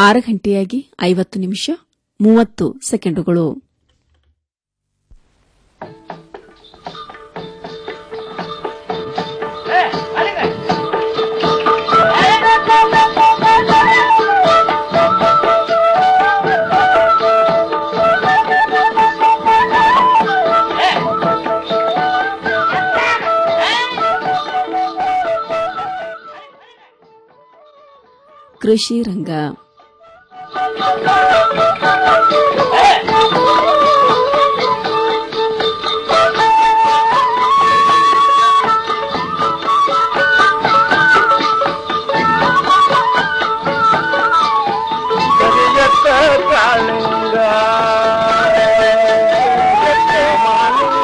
ಆರು ಗಂಟೆಯಾಗಿ ಐವತ್ತು ನಿಮಿಷ ಮೂವತ್ತು ಸೆಕೆಂಡುಗಳು ಕೃಷಿ ರಂಗ ಕರಿಯತ್ತ ಕಾಳಿಂಗ ಕರಿಯತ್ತ ಮಾಲಿಂಗ.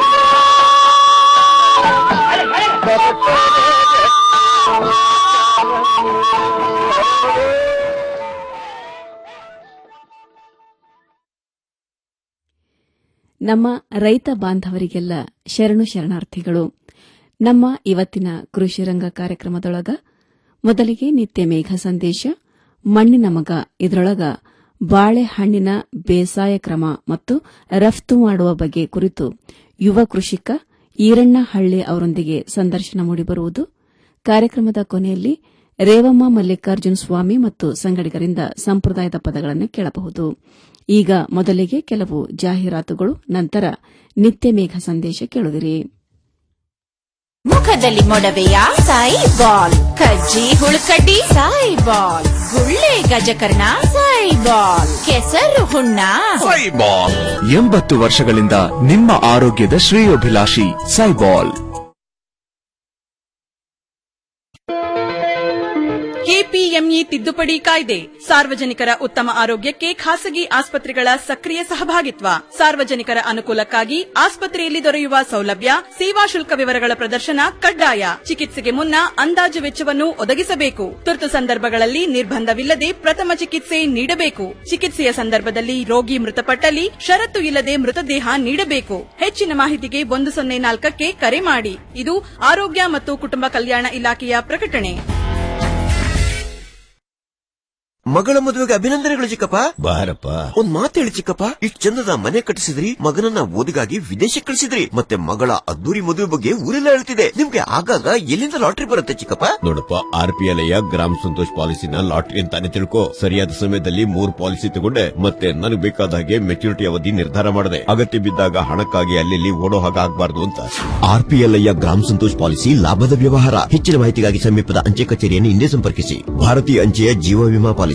ನಮ್ಮ ರೈತ ಬಾಂಧವರಿಗೆಲ್ಲ ಶರಣು ಶರಣಾರ್ಥಿಗಳು ನಮ್ಮ ಇವತ್ತಿನ ಕೃಷಿ ರಂಗ ಕಾರ್ಯಕ್ರಮದೊಳಗ ಮೊದಲಿಗೆ ನಿತ್ಯ ಮೇಘ ಸಂದೇಶ ಮಣ್ಣಿನ ಮಗ ಇದರೊಳಗ ಬಾಳೆಹಣ್ಣಿನ ಬೇಸಾಯ ಕ್ರಮ ಮತ್ತು ರಫ್ತು ಮಾಡುವ ಬಗ್ಗೆ ಕುರಿತು ಯುವ ಕೃಷಿಕ ಈರಣ್ಣ ಹಳ್ಳಿ ಅವರೊಂದಿಗೆ ಸಂದರ್ಶನ ಮೂಡಿಬರುವುದು ಕಾರ್ಯಕ್ರಮದ ಕೊನೆಯಲ್ಲಿ ರೇವಮ್ಮ ಮಲ್ಲಿಕಾರ್ಜುನ ಸ್ವಾಮಿ ಮತ್ತು ಸಂಗಡಿಗರಿಂದ ಸಂಪ್ರದಾಯದ ಪದಗಳನ್ನು ಕೇಳಬಹುದು ಈಗ ಮೊದಲಿಗೆ ಕೆಲವು ಜಾಹೀರಾತುಗಳು ನಂತರ ನಿತ್ಯ ಮೇಘ ಸಂದೇಶ ಕೇಳುವಿರಿ ಮುಖದಲ್ಲಿ ಮೊಡವೆಯ ಸಾಯಿ ಬಾಲ್ ಕಜ್ಜಿ ಹುಳುಕಡ್ಡಿ ಸಾಯಿ ಬಾಲ್ ಗುಳ್ಳೆ ಗಜಕರ್ಣ ಸಾಯಿ ಬಾಲ್ ಕೆಸರು ಹುಣ್ಣ ಸೈಬಾಲ್ ಎಂಬತ್ತು ವರ್ಷಗಳಿಂದ ನಿಮ್ಮ ಆರೋಗ್ಯದ ಶ್ರೇಯೋಭಿಲಾಷಿ ಸೈಬಾಲ್ ಕೆಪಿಎಂಇ ತಿದ್ದುಪಡಿ ಕಾಯ್ದೆ ಸಾರ್ವಜನಿಕರ ಉತ್ತಮ ಆರೋಗ್ಯಕ್ಕೆ ಖಾಸಗಿ ಆಸ್ಪತ್ರೆಗಳ ಸಕ್ರಿಯ ಸಹಭಾಗಿತ್ವ ಸಾರ್ವಜನಿಕರ ಅನುಕೂಲಕ್ಕಾಗಿ ಆಸ್ಪತ್ರೆಯಲ್ಲಿ ದೊರೆಯುವ ಸೌಲಭ್ಯ ಸೇವಾ ಶುಲ್ಕ ವಿವರಗಳ ಪ್ರದರ್ಶನ ಕಡ್ಡಾಯ ಚಿಕಿತ್ಸೆಗೆ ಮುನ್ನ ಅಂದಾಜು ವೆಚ್ಚವನ್ನು ಒದಗಿಸಬೇಕು ತುರ್ತು ಸಂದರ್ಭಗಳಲ್ಲಿ ನಿರ್ಬಂಧವಿಲ್ಲದೆ ಪ್ರಥಮ ಚಿಕಿತ್ಸೆ ನೀಡಬೇಕು ಚಿಕಿತ್ಸೆಯ ಸಂದರ್ಭದಲ್ಲಿ ರೋಗಿ ಮೃತಪಟ್ಟಲ್ಲಿ ಷರತ್ತು ಇಲ್ಲದೆ ಮೃತದೇಹ ನೀಡಬೇಕು ಹೆಚ್ಚಿನ ಮಾಹಿತಿಗೆ ಒಂದು ಸೊನ್ನೆ ನಾಲ್ಕಕ್ಕೆ ಕರೆ ಮಾಡಿ ಇದು ಆರೋಗ್ಯ ಮತ್ತು ಕುಟುಂಬ ಕಲ್ಯಾಣ ಇಲಾಖೆಯ ಪ್ರಕಟಣೆ ಮಗಳ ಮದುವೆಗೆ ಅಭಿನಂದನೆಗಳು ಚಿಕ್ಕಪ್ಪ ಬಾರಪ್ಪ ಒಂದ್ ಮಾತು ಹೇಳಿ ಚಿಕ್ಕಪ್ಪ ಇಷ್ಟ್ ಚಂದದ ಮನೆ ಕಟ್ಟಿಸಿದ್ರಿ ಮಗನನ್ನ ಓದಿಗಾಗಿ ವಿದೇಶಕ್ಕೆ ಕಳಿಸಿದ್ರಿ ಮತ್ತೆ ಮಗಳ ಅದ್ದೂರಿ ಮದುವೆ ಬಗ್ಗೆ ಊರೆಲ್ಲ ಹೇಳ್ತಿದೆ ನಿಮ್ಗೆ ಆಗಾಗ ಎಲ್ಲಿಂದ ಲಾಟ್ರಿ ಬರುತ್ತೆ ಚಿಕ್ಕಪ್ಪ ನೋಡಪ್ಪ ಆರ್ ಪಿ ಎಲ್ ಗ್ರಾಮ ಸಂತೋಷ್ ಪಾಲಿಸಿನ ಲಾಟ್ರಿ ಅಂತಾನೆ ತಿಳ್ಕೊ ಸರಿಯಾದ ಸಮಯದಲ್ಲಿ ಮೂರ್ ಪಾಲಿಸಿ ತಗೊಂಡೆ ಮತ್ತೆ ನನಗೆ ಬೇಕಾದ ಹಾಗೆ ಮೆಚುರಿಟಿ ಅವಧಿ ನಿರ್ಧಾರ ಮಾಡಿದೆ ಅಗತ್ಯ ಬಿದ್ದಾಗ ಹಣಕ್ಕಾಗಿ ಅಲ್ಲಿ ಓಡೋ ಹಾಗೆ ಆಗ್ಬಾರ್ದು ಅಂತ ಆರ್ ಪಿ ಎಲ್ ಗ್ರಾಮ ಸಂತೋಷ್ ಪಾಲಿಸಿ ಲಾಭದ ವ್ಯವಹಾರ ಹೆಚ್ಚಿನ ಮಾಹಿತಿಗಾಗಿ ಸಮೀಪದ ಅಂಚೆ ಕಚೇರಿಯನ್ನು ಹಿಂದೆ ಸಂಪರ್ಕಿಸಿ ಭಾರತೀಯ ಅಂಚೆಯ ಜೀವ ವಿಮಾ ಪಾಲಿಸಿ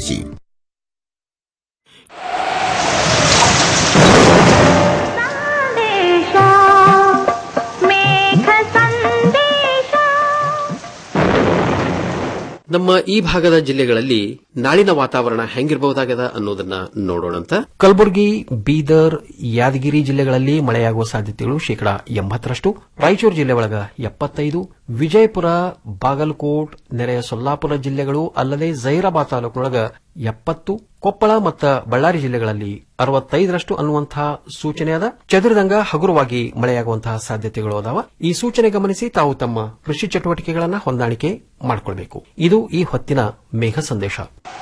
ನಮ್ಮ ಈ ಭಾಗದ ಜಿಲ್ಲೆಗಳಲ್ಲಿ ನಾಳಿನ ವಾತಾವರಣ ಹೆಂಗಿರಬಹುದಾಗದ ಅನ್ನೋದನ್ನ ನೋಡೋಣಂತ ಕಲಬುರಗಿ ಬೀದರ್ ಯಾದಗಿರಿ ಜಿಲ್ಲೆಗಳಲ್ಲಿ ಮಳೆಯಾಗುವ ಸಾಧ್ಯತೆಗಳು ಶೇಕಡಾ ಎಂಬತ್ತರಷ್ಟು ರಾಯಚೂರು ಜಿಲ್ಲೆ ಒಳಗ ಎಪ್ಪತ್ತೈದು ವಿಜಯಪುರ ಬಾಗಲಕೋಟ್ ನೆರೆಯ ಸೊಲ್ಲಾಪುರ ಜಿಲ್ಲೆಗಳು ಅಲ್ಲದೆ ಜೈರಾಬಾದ್ ತಾಲೂಕಿನೊಳಗ ಎಪ್ಪತ್ತು ಕೊಪ್ಪಳ ಮತ್ತು ಬಳ್ಳಾರಿ ಜಿಲ್ಲೆಗಳಲ್ಲಿ ಅರವತ್ತೈದರಷ್ಟು ಅನ್ನುವಂತಹ ಸೂಚನೆ ಅದ ಚದುರಿದಂಗ ಹಗುರವಾಗಿ ಮಳೆಯಾಗುವಂತಹ ಸಾಧ್ಯತೆಗಳು ಅದಾವ ಈ ಸೂಚನೆ ಗಮನಿಸಿ ತಾವು ತಮ್ಮ ಕೃಷಿ ಚಟುವಟಿಕೆಗಳನ್ನ ಹೊಂದಾಣಿಕೆ ಮಾಡಿಕೊಳ್ಬೇಕು ಇದು ಈ ಹೊತ್ತಿನ ಮೇಘ ಸಂದೇಶ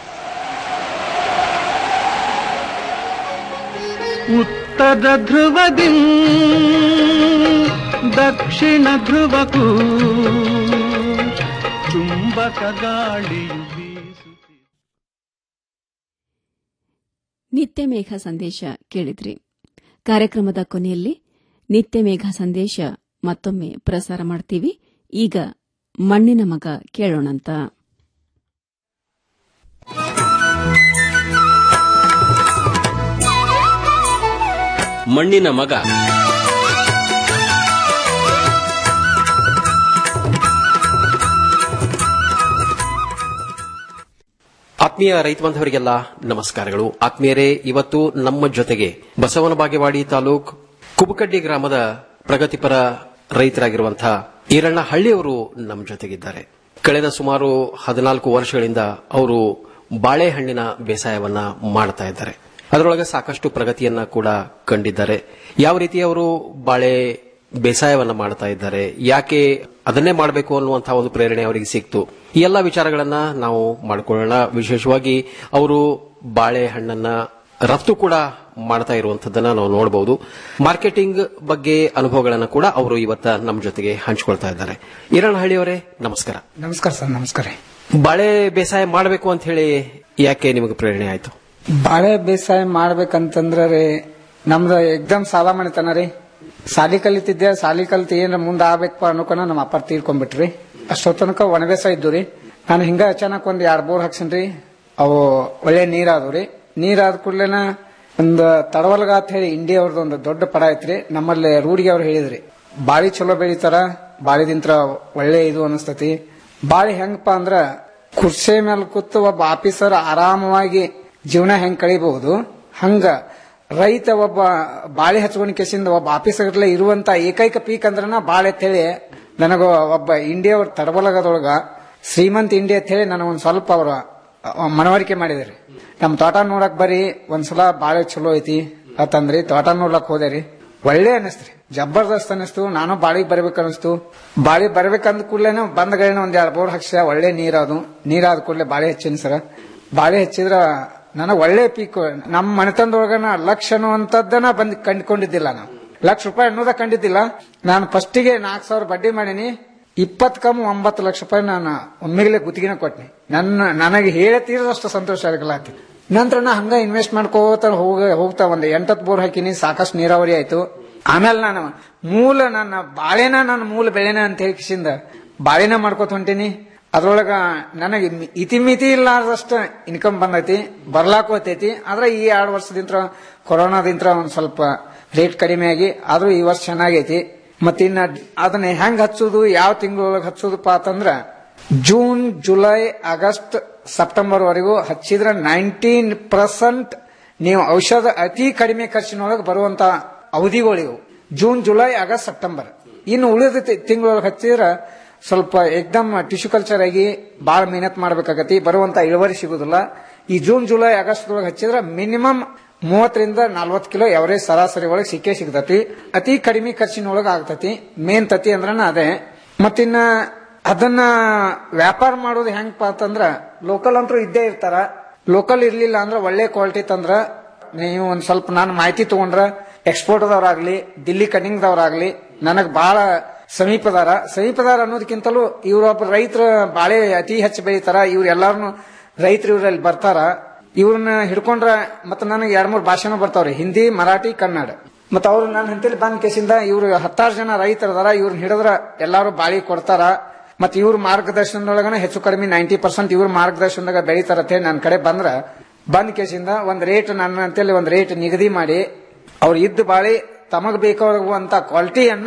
ಉತ್ತರ ಧ್ರುವದಿ ದಕ್ಷಿಣ ಧ್ರುವಕ್ಕೂ ಚುಂಬಕ ಗಾಳಿಯು ಬೀಸುತ್ತಿದೆ ನಿತ್ಯ ಮೇಘ ಸಂದೇಶ ಕೇಳಿದ್ರಿ ಕಾರ್ಯಕ್ರಮದ ಕೊನೆಯಲ್ಲಿ ನಿತ್ಯ ಮೇಘ ಸಂದೇಶ ಮತ್ತೊಮ್ಮೆ ಪ್ರಸಾರ ಮಾಡ್ತೀವಿ ಈಗ ಮಣ್ಣಿನ ಮಗ ಕೇಳೋಣಂತ ಮಣ್ಣಿನ ಮಗ ಆತ್ಮೀಯ ರೈತ ಬಾಂಧವರಿಗೆಲ್ಲ ನಮಸ್ಕಾರಗಳು ಆತ್ಮೀಯರೇ ಇವತ್ತು ನಮ್ಮ ಜೊತೆಗೆ ಬಸವನ ಬಾಗೇವಾಡಿ ತಾಲೂಕ್ ಕುಬಕಡ್ಡಿ ಗ್ರಾಮದ ಪ್ರಗತಿಪರ ರೈತರಾಗಿರುವಂತಹ ಈರಣ್ಣ ಹಳ್ಳಿಯವರು ನಮ್ಮ ಜೊತೆಗಿದ್ದಾರೆ ಕಳೆದ ಸುಮಾರು ಹದಿನಾಲ್ಕು ವರ್ಷಗಳಿಂದ ಅವರು ಬಾಳೆಹಣ್ಣಿನ ಬೇಸಾಯವನ್ನ ಮಾಡ್ತಾ ಇದ್ದಾರೆ ಅದರೊಳಗೆ ಸಾಕಷ್ಟು ಪ್ರಗತಿಯನ್ನ ಕೂಡ ಕಂಡಿದ್ದಾರೆ ಯಾವ ರೀತಿ ಅವರು ಬಾಳೆ ಬೇಸಾಯವನ್ನ ಮಾಡ್ತಾ ಇದ್ದಾರೆ ಯಾಕೆ ಅದನ್ನೇ ಮಾಡಬೇಕು ಅನ್ನುವಂತಹ ಒಂದು ಪ್ರೇರಣೆ ಅವರಿಗೆ ಸಿಕ್ತು ಈ ಎಲ್ಲ ವಿಚಾರಗಳನ್ನ ನಾವು ಮಾಡಿಕೊಳ್ಳೋಣ ವಿಶೇಷವಾಗಿ ಅವರು ಬಾಳೆಹಣ್ಣನ್ನ ರಫ್ತು ಕೂಡ ಮಾಡ್ತಾ ಇರುವಂತದ್ದನ್ನ ನಾವು ನೋಡಬಹುದು ಮಾರ್ಕೆಟಿಂಗ್ ಬಗ್ಗೆ ಅನುಭವಗಳನ್ನ ಕೂಡ ಅವರು ಇವತ್ತ ನಮ್ಮ ಜೊತೆಗೆ ಹಂಚಿಕೊಳ್ತಾ ಇದ್ದಾರೆ ಈರಣ್ಣಹಳ್ಳಿಯವರೇ ನಮಸ್ಕಾರ ನಮಸ್ಕಾರ ಸರ್ ನಮಸ್ಕಾರ ಬಾಳೆ ಬೇಸಾಯ ಮಾಡಬೇಕು ಅಂತ ಹೇಳಿ ಯಾಕೆ ನಿಮಗೆ ಪ್ರೇರಣೆ ಆಯ್ತು ಬಾಳೆ ಬೇಸಾಯ ಮಾಡ್ಬೇಕಂತಂದ್ರ ರೀ ನಮ್ದು ಎಕ್ದಮ್ ಸಾಲ ಮಣಿತನ ರೀ ಸಾಲಿ ಕಲಿತಿದ್ದೆ ಸಾಲಿ ಕಲಿತು ಏನ್ರ ಮುಂದೆ ಆಗ್ಬೇಕಪ್ಪ ಅನ್ಕೊಂಡ ನಮ್ಮ ಅಪ್ಪ ತೀರ್ಕೊಂಡ್ಬಿಟ್ರಿ ಅಷ್ಟೋ ತನಕ ಒಣ ಬೇಸಾಯ ಇದ್ದು ರೀ ನಾನು ಹಿಂಗ ಅಚಾನಕ್ ಒಂದ್ ಎರಡ್ ಬೋರ್ ಹಾಕ್ಸಿನ್ರಿ ಅವು ಒಳ್ಳೆ ನೀರಾದವು ರೀ ನೀರಾದ ಕೂಡ್ಲೇನ ಒಂದು ತಡವಲ್ಗ ಅಂತ ಹೇಳಿ ಇಂಡಿಯಾ ಅವ್ರದ್ದು ಒಂದು ದೊಡ್ಡ ಪಡ ಐತ್ರಿ ನಮ್ಮಲ್ಲಿ ರೂಢಿಗೆ ಅವ್ರು ಹೇಳಿದ್ರಿ ಬಾಳಿ ಚಲೋ ಬೆಳಿತಾರ ಬಾಳಿದಿಂತ್ರ ಒಳ್ಳೆ ಇದು ಅನಿಸ್ತತಿ ಬಾಳಿ ಹೆಂಗಪ್ಪ ಅಂದ್ರ ಕುರ್ಸೆ ಮೇಲೆ ಕೂತು ಒಬ್ಬ ಆಫೀಸರ್ ಆರಾಮವಾಗಿ ಜೀವನ ಹೆಂಗ್ ಕಳಿಬಹುದು ಹಂಗ ರೈತ ಒಬ್ಬ ಬಾಳೆ ಹಚ್ಕೊಂಡ್ ಕೆಸಿಂದ ಒಬ್ಬ ಆಫೀಸರ್ಲೆ ಇರುವಂತ ಏಕೈಕ ಪೀಕ್ ಅಂದ್ರನ ಬಾಳೆ ಅಂತೇಳಿ ನನಗ ಒಬ್ಬ ಇಂಡಿಯಾ ಅವ್ರ ತಡಬಲಗದೊಳಗ ಶ್ರೀಮಂತ್ ಇಂಡಿಯಾ ಅಂತ ಹೇಳಿ ನನಗೊಂದ್ ಸ್ವಲ್ಪ ಅವ್ರ ಅಹ್, ಮನವರಿಕೆ ಮಾಡಿದ್ರಿ ನಮ್ ತೋಟ ನೋಡಕ್ ಬರೀ ಒಂದ್ಸಲ ಬಾಳೆ ಚಲೋ ಐತಿ ಅಂತಂದ್ರಿ ತೋಟ ನೋಡ್ಲಕ್ ಹೋದೆ ಒಳ್ಳೆ ಅನಿಸ್ತ್ರಿ ಜಬರ್ದಸ್ತ್ ಅನಿಸ್ತು ನಾನು ಬಾಳಿಗೆ ಬರ್ಬೇಕು ಅನಿಸ್ತು ಬಾಳಿ ಬರ್ಬೇಕಂದ ಕೂಡ್ಲೇನೆ ಬಂದ ಗಳನ್ನ ಒಂದ್ ಎರಡು ಬೋರ್ ಹಾಕ್ಸ ಒಳ್ಳೆ ನೀರಾದು ನೀರಾದ ಕೂಡಲೇ ಬಾಳೆ ಹೆಚ್ಚಿನ ಸರ ಬಾಳೆ ಹೆಚ್ಚಿದ್ರ ನನಗ್ ಒಳ್ಳೆ ಪೀಕ್ ನಮ್ಮ ಮನೆತನದೊಳಗನ ಲಕ್ಷ ಅನ್ನುವಂಥದ್ದನ್ನ ಬಂದ್ ಕಂಡ್ಕೊಂಡಿದ್ದಿಲ್ಲ ನಾವು ಲಕ್ಷ ರೂಪಾಯಿ ಅನ್ನೋದ ಕಂಡಿದ್ದಿಲ್ಲ ನಾನು ಫಸ್ಟಿಗೆ ನಾಲ್ಕು ಸಾವಿರ ಬಡ್ಡಿ ಮಾಡೀನಿ ಇಪ್ಪತ್ ಕಮ್ ಒಂಬತ್ತು ಲಕ್ಷ ರೂಪಾಯಿ ನಾನು ಒಮ್ಮೆಗಲೇ ಗುತ್ತಿಗೆನ ಕೊಟ್ನಿ ನನ್ನ ನನಗೆ ಹೇಳ ತೀರದಷ್ಟು ಸಂತೋಷ ಆಗಲ್ಲ ನಂತರ ನಾ ಹಂಗ ಇನ್ವೆಸ್ಟ್ ಮಾಡ್ಕೋತ ಹೋಗ ಹೋಗ್ತಾ ಒಂದ್ ಎಂಟತ್ ಬೋರ್ ಹಾಕಿನಿ ಸಾಕಷ್ಟು ನೀರಾವರಿ ಆಯ್ತು ಆಮೇಲೆ ನಾನು ಮೂಲ ನನ್ನ ಬಾಳೆನ ನನ್ನ ಮೂಲ ಬೆಳೆನ ಅಂತ ಹೇಳಿ ಕಿಸಿಂದ ಬಾಳೆನ ಮಾಡ್ಕೋತ ಹೊಂಟೀನಿ ಅದ್ರೊಳಗ ನನಗೆ ಮಿ- ಇತಿಮಿತಿ ಇಲ್ಲಾರ್ದಷ್ಟ ಇನ್ಕಮ್ ಬಂದೈತಿ ಬರ್ಲಾಕ್ ಹೋತೈತಿ ಆದ್ರೆ ಈ ಎರಡು ವರ್ಷದಿಂತ್ರ ಕೊರೋನಾದಿಂತ್ರ ಒಂದ್ ಸ್ವಲ್ಪ ರೇಟ್ ಕಡಿಮೆ ಆಗಿ ಆದ್ರೂ ಈ ವರ್ಷ ಚೆನ್ನಾಗೈತಿ ಮತ್ತಿನ್ನ ಅದನ್ನ ಹೆಂಗ್ ಹಚ್ಚೋದು ಯಾವ ತಿಂಗಳೊಳಗೆ ಹಚ್ಚೋದಪ್ಪ ಅಂತಂದ್ರ ಜೂನ್ ಜುಲೈ ಆಗಸ್ಟ್ ಸೆಪ್ಟೆಂಬರ್ ವರೆಗೂ ಹಚ್ಚಿದ್ರ ನೈನ್ಟೀನ್ ಪರ್ಸೆಂಟ್ ನೀವು ಔಷಧ ಅತಿ ಕಡಿಮೆ ಖರ್ಚಿನೊಳಗೆ ಬರುವಂತ ಅವಧಿಗಳಿವು ಜೂನ್ ಜುಲೈ ಆಗಸ್ಟ್ ಸೆಪ್ಟೆಂಬರ್ ಇನ್ನು ಉಳಿದ ತಿಂಗಳೊಳಗೆ ಹಚ್ಚಿದ್ರ ಸ್ವಲ್ಪ ಎಕ್ದಮ್ ಟಿಶ್ಯೂ ಕಲ್ಚರ್ ಆಗಿ ಬಹಳ ಮೆಹನತ್ ಮಾಡ್ಬೇಕಾಗತಿ ಬರುವಂತ ಇಳುವರಿ ಸಿಗುದಿಲ್ಲ ಈ ಜೂನ್ ಜುಲೈ ಆಗಸ್ಟ್ ಒಳಗೆ ಹಚ್ಚಿದ್ರ ಮಿನಿಮಮ್ ಮೂವತ್ತರಿಂದ ನಲ್ವತ್ತು ಕಿಲೋ ಎವರೇಜ್ ಸರಾಸರಿ ಒಳಗೆ ಸಿಕ್ಕೇ ಸಿಗ್ತತಿ ಅತಿ ಕಡಿಮೆ ಖರ್ಚಿನೊಳಗೆ ಆಗ್ತತಿ ಮೇನ್ ತತಿ ಅಂದ್ರನ ಅದೇ ಮತ್ತಿನ್ನ ಅದನ್ನ ವ್ಯಾಪಾರ ಮಾಡೋದು ಹೆಂಗಪ್ಪ ಅಂತಂದ್ರ ಲೋಕಲ್ ಅಂತೂ ಇದ್ದೇ ಇರ್ತಾರ ಲೋಕಲ್ ಇರ್ಲಿಲ್ಲ ಅಂದ್ರೆ ಒಳ್ಳೆ ಕ್ವಾಲಿಟಿ ತಂದ್ರ ನೀವು ಒಂದ್ ಸ್ವಲ್ಪ ನಾನು ಮಾಹಿತಿ ತಗೊಂಡ್ರ ಎಕ್ಸ್ಪೋರ್ಟ್ದವ್ರಾಗ್ಲಿ ದಿಲ್ಲಿ ಕಟಿಂಗ್ದವ್ರಾಗ್ಲಿ ನನಗ್ ಬಹಳ ಸಮೀಪದಾರ ಸಮೀಪದಾರ ಅನ್ನೋದಕ್ಕಿಂತಲೂ ಇವ್ರೊಬ್ಬ ರೈತರ ಬಾಳೆ ಅತಿ ಹೆಚ್ಚು ಬೆಳಿತಾರ ಇವ್ರು ಎಲ್ಲಾರು ರೈತರು ಇವ್ರಲ್ಲಿ ಬರ್ತಾರ ಇವ್ರನ್ನ ಹಿಡ್ಕೊಂಡ್ರ ಮತ್ತ ನನಗೆ ಎರಡ್ ಮೂರು ಭಾಷೆನೂ ಬರ್ತಾವ್ರಿ ಹಿಂದಿ ಮರಾಠಿ ಕನ್ನಡ ಮತ್ತ ಅವ್ರು ನನ್ನ ಹಿಂತಲ್ಲಿ ಬಂದ್ ಕೇಸಿಂದ ಇವ್ರು ಹತ್ತಾರು ಜನ ರೈತರದಾರ ಇವ್ರನ್ನ ಹಿಡಿದ್ರ ಎಲ್ಲಾರು ಬಾಳಿ ಕೊಡ್ತಾರ ಮತ್ ಇವ್ರ ಮಾರ್ಗದರ್ಶನದೊಳಗನ ಹೆಚ್ಚು ಕಡಿಮೆ ನೈಂಟಿ ಪರ್ಸೆಂಟ್ ಇವ್ರ ಮಾರ್ಗದರ್ಶನದಾಗ ಬೆಳಿತಾರ ಅಂತ ಹೇಳಿ ನನ್ನ ಕಡೆ ಬಂದ್ರ ಬಂದ್ ಕೇಸಿಂದ ಒಂದ್ ರೇಟ್ ನನ್ನ ಅಂತೇಳಿ ಒಂದ್ ರೇಟ್ ನಿಗದಿ ಮಾಡಿ ಅವ್ರು ಇದ್ದ ಬಾಳಿ ತಮಗ್ ಬೇಕಾಗುವಂತ ಕ್ವಾಲಿಟಿಯನ್ನ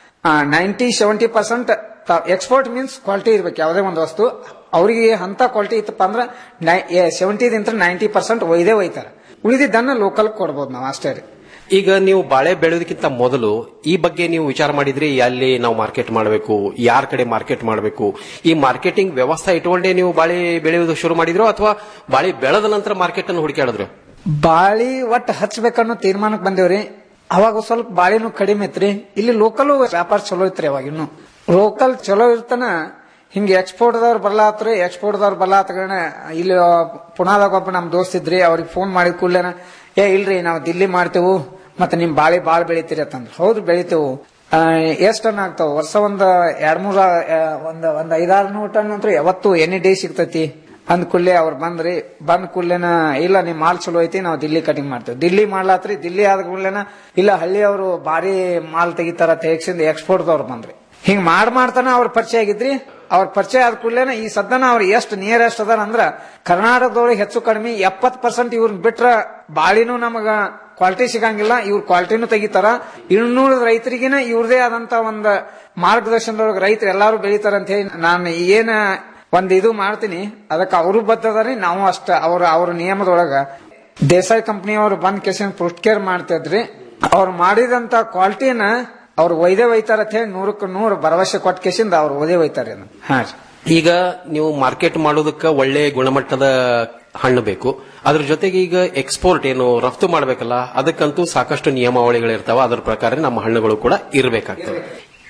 ninety seventy percent export means quality ಇರ್ಬೇಕು ಯಾವುದೇ ಒಂದು ವಸ್ತು ಅವರಿಗೆ ಅಂತ ಕ್ವಾಲಿಟಿ ಇತ್ತಪ್ಪ ಅಂದ್ರೆ ಸೆವೆಂಟಿದಿಂದ ನೈಂಟಿ ಪರ್ಸೆಂಟ್ ಒಯ್ದೇ ಒಯ್ತಾರ ಉಳಿದಿದ್ದನ್ನ ಲೋಕಲ್ ಕೊಡ್ಬೋದು ನಾವು ಅಷ್ಟೇ ರೀ ಈಗ ನೀವು ಬಾಳೆ ಬೆಳೆಯೋದಕ್ಕಿಂತ ಮೊದಲು ಈ ಬಗ್ಗೆ ನೀವು ವಿಚಾರ ಮಾಡಿದ್ರಿ ಅಲ್ಲಿ ನಾವು ಮಾರ್ಕೆಟ್ ಮಾಡಬೇಕು ಯಾರ ಕಡೆ ಮಾರ್ಕೆಟ್ ಮಾಡಬೇಕು ಈ ಮಾರ್ಕೆಟಿಂಗ್ ವ್ಯವಸ್ಥೆ ಇಟ್ಕೊಂಡೇ ನೀವು ಬಾಳೆ ಬೆಳೆಯೋದು ಶುರು ಮಾಡಿದ್ರು ಅಥವಾ ಬಾಳೆ ಬೆಳೆದ ನಂತರ ಮಾರ್ಕೆಟ್ ಅನ್ನು ಹುಡುಕಾಡಿದ್ರು ಬಾಳಿ ಒಟ್ಟು ಹಚ್ಬೇಕನ್ನೋ ತೀರ್ಮಾನಕ್ಕೆ ಬಂದೇವ್ರಿ ಅವಾಗ ಸ್ವಲ್ಪ ಬಾಳಿನೂ ಕಡಿಮೆ ಐತ್ರಿ ಇಲ್ಲಿ ಲೋಕಲ್ ವ್ಯಾಪಾರ ಚಲೋ ಐತ್ರಿ ಅವಾಗ ಇನ್ನು ಲೋಕಲ್ ಚಲೋ ಇರ್ತಾನ ಹಿಂಗೆ ಎಕ್ಸ್ಪೋರ್ಟ್ದವ್ರು ಬರ್ಲಾತ್ರಿ ಎಕ್ಸ್ಪೋರ್ಟ್ದವ್ರು ಬರ್ಲಾತ್ಗಣ ಇಲ್ಲಿ ಪುನಾದಾಗ ಒಬ್ಬ ನಮ್ ದೋಸ್ತ್ ಇದ್ರಿ ಅವ್ರಿಗೆ ಫೋನ್ ಮಾಡಿದ ಕೂಡ್ಲೇನ ಏ ಇಲ್ರಿ ನಾವು ದಿಲ್ಲಿ ಮಾಡ್ತೇವು ಮತ್ತೆ ನಿಮ್ ಬಾಳಿ ಬಾಳ್ ಬೆಳಿತೀರಿ ಅಂತಂದ್ರ ಹೌದು ಬೆಳಿತೇವು ಎಷ್ಟ್ ಟನ್ ಆಗ್ತಾವ ವರ್ಷ ಒಂದ್ ಎರಡ್ ಮೂರ ಆ, ಒಂದ್ ಒಂದ್ ಐದಾರು ನೂರು ಟನ್ ಅಂತೂ ಯಾವತ್ತು ಎನಿ ಡೇ ಸಿಗ್ತೈತಿ ಅಂದ್ ಕೂಡ್ಲೆ ಅವ್ರು ಬಂದ್ರಿ ಬಂದ್ ಕೂಡ್ಲೆನ ಇಲ್ಲ ನಿಮ್ ಮಾಲ್ ಚಲೋ ಐತಿ ನಾವು ದಿಲ್ಲಿ ಕಟಿಂಗ್ ಮಾಡ್ತೇವೆ ದಿಲ್ಲಿ ಮಾಡ್ಲಾತ್ರಿ ದಿಲ್ಲಿ ಆದ ಕೂಡ್ಲೆನ ಇಲ್ಲ ಹಳ್ಳಿ ಅವರು ಭಾರಿ ಮಾಲ್ ತೆಗಿತಾರ ತೆಗಿಸಿಂದ ಎಕ್ಸ್ಪೋರ್ಟ್ದವ್ರು ಬಂದ್ರಿ ಹಿಂಗ್ ಮಾಡ್ ಮಾಡ್ತಾನ ಅವ್ರ ಪರಿಚಯ ಆಗಿದ್ರಿ ಅವ್ರ ಪರಿಚಯ ಆದ ಕೂಡ್ಲೇನ ಈ ಸದ್ದನ ಅವ್ರು ಎಷ್ಟು ನಿಯರೆಸ್ಟ್ ಅದಾರ ಅಂದ್ರ ಕರ್ನಾಟಕದೊಳಗೆ ಹೆಚ್ಚು ಕಡಿಮೆ ಎಪ್ಪತ್ ಪರ್ಸೆಂಟ್ ಇವ್ರನ್ನ ಬಿಟ್ರ ಬಾಳಿನೂ ನಮಗ ಕ್ವಾಲಿಟಿ ಸಿಗಂಗಿಲ್ಲ ಇವ್ರ ಕ್ವಾಲಿಟಿನೂ ತೆಗಿತಾರ ಇನ್ನೂರ ರೈತರಿಗಿನ ಇವ್ರದೇ ಆದಂತ ಒಂದ್ ಮಾರ್ಗದರ್ಶನದೊಳಗೆ ರೈತರು ಎಲ್ಲಾರು ಬೆಳಿತಾರ ಅಂತ ಹೇಳಿ ನಾನು ಏನ ಒಂದ್ ಇದು ಮಾಡ್ತೀನಿ ಅದಕ್ಕೆ ಅವರು ಬದ್ದದಾರಿ ನಾವು ಅಷ್ಟ ಅವ್ರ ಅವ್ರ ನಿಯಮದೊಳಗ ದೇಸಾಯಿ ಕಂಪನಿಯವರು ಬಂದ್ ಕೇಸಿನ ಕೇರ್ ಮಾಡ್ತಿದ್ರಿ ಅವ್ರು ಮಾಡಿದಂತ ಕ್ವಾಲಿಟಿನ ಅವ್ರು ಒಯ್ದೇ ಒಯ್ತಾರ ಅಂತ ಹೇಳಿ ನೂರಕ್ಕೆ ನೂರು ಭರವಸೆ ಕೊಟ್ಟ ಕೇಸಿಂದ ಅವ್ರು ಓದೇ ಒಯ್ತಾರೆ ಹಾ ರೀ ಈಗ ನೀವು ಮಾರ್ಕೆಟ್ ಮಾಡೋದಕ್ಕೆ ಒಳ್ಳೆ ಗುಣಮಟ್ಟದ ಹಣ್ಣು ಬೇಕು ಅದ್ರ ಜೊತೆಗೆ ಈಗ ಎಕ್ಸ್ಪೋರ್ಟ್ ಏನು ರಫ್ತು ಮಾಡಬೇಕಲ್ಲ ಅದಕ್ಕಂತೂ ಸಾಕಷ್ಟು ನಿಯಮಾವಳಿಗಳಿರ್ತಾವ ಅದ್ರ ಪ್ರಕಾರ ನಮ್ಮ ಹಣ್ಣುಗಳು ಕೂಡ ಇರಬೇಕಾಗ್ತವೆ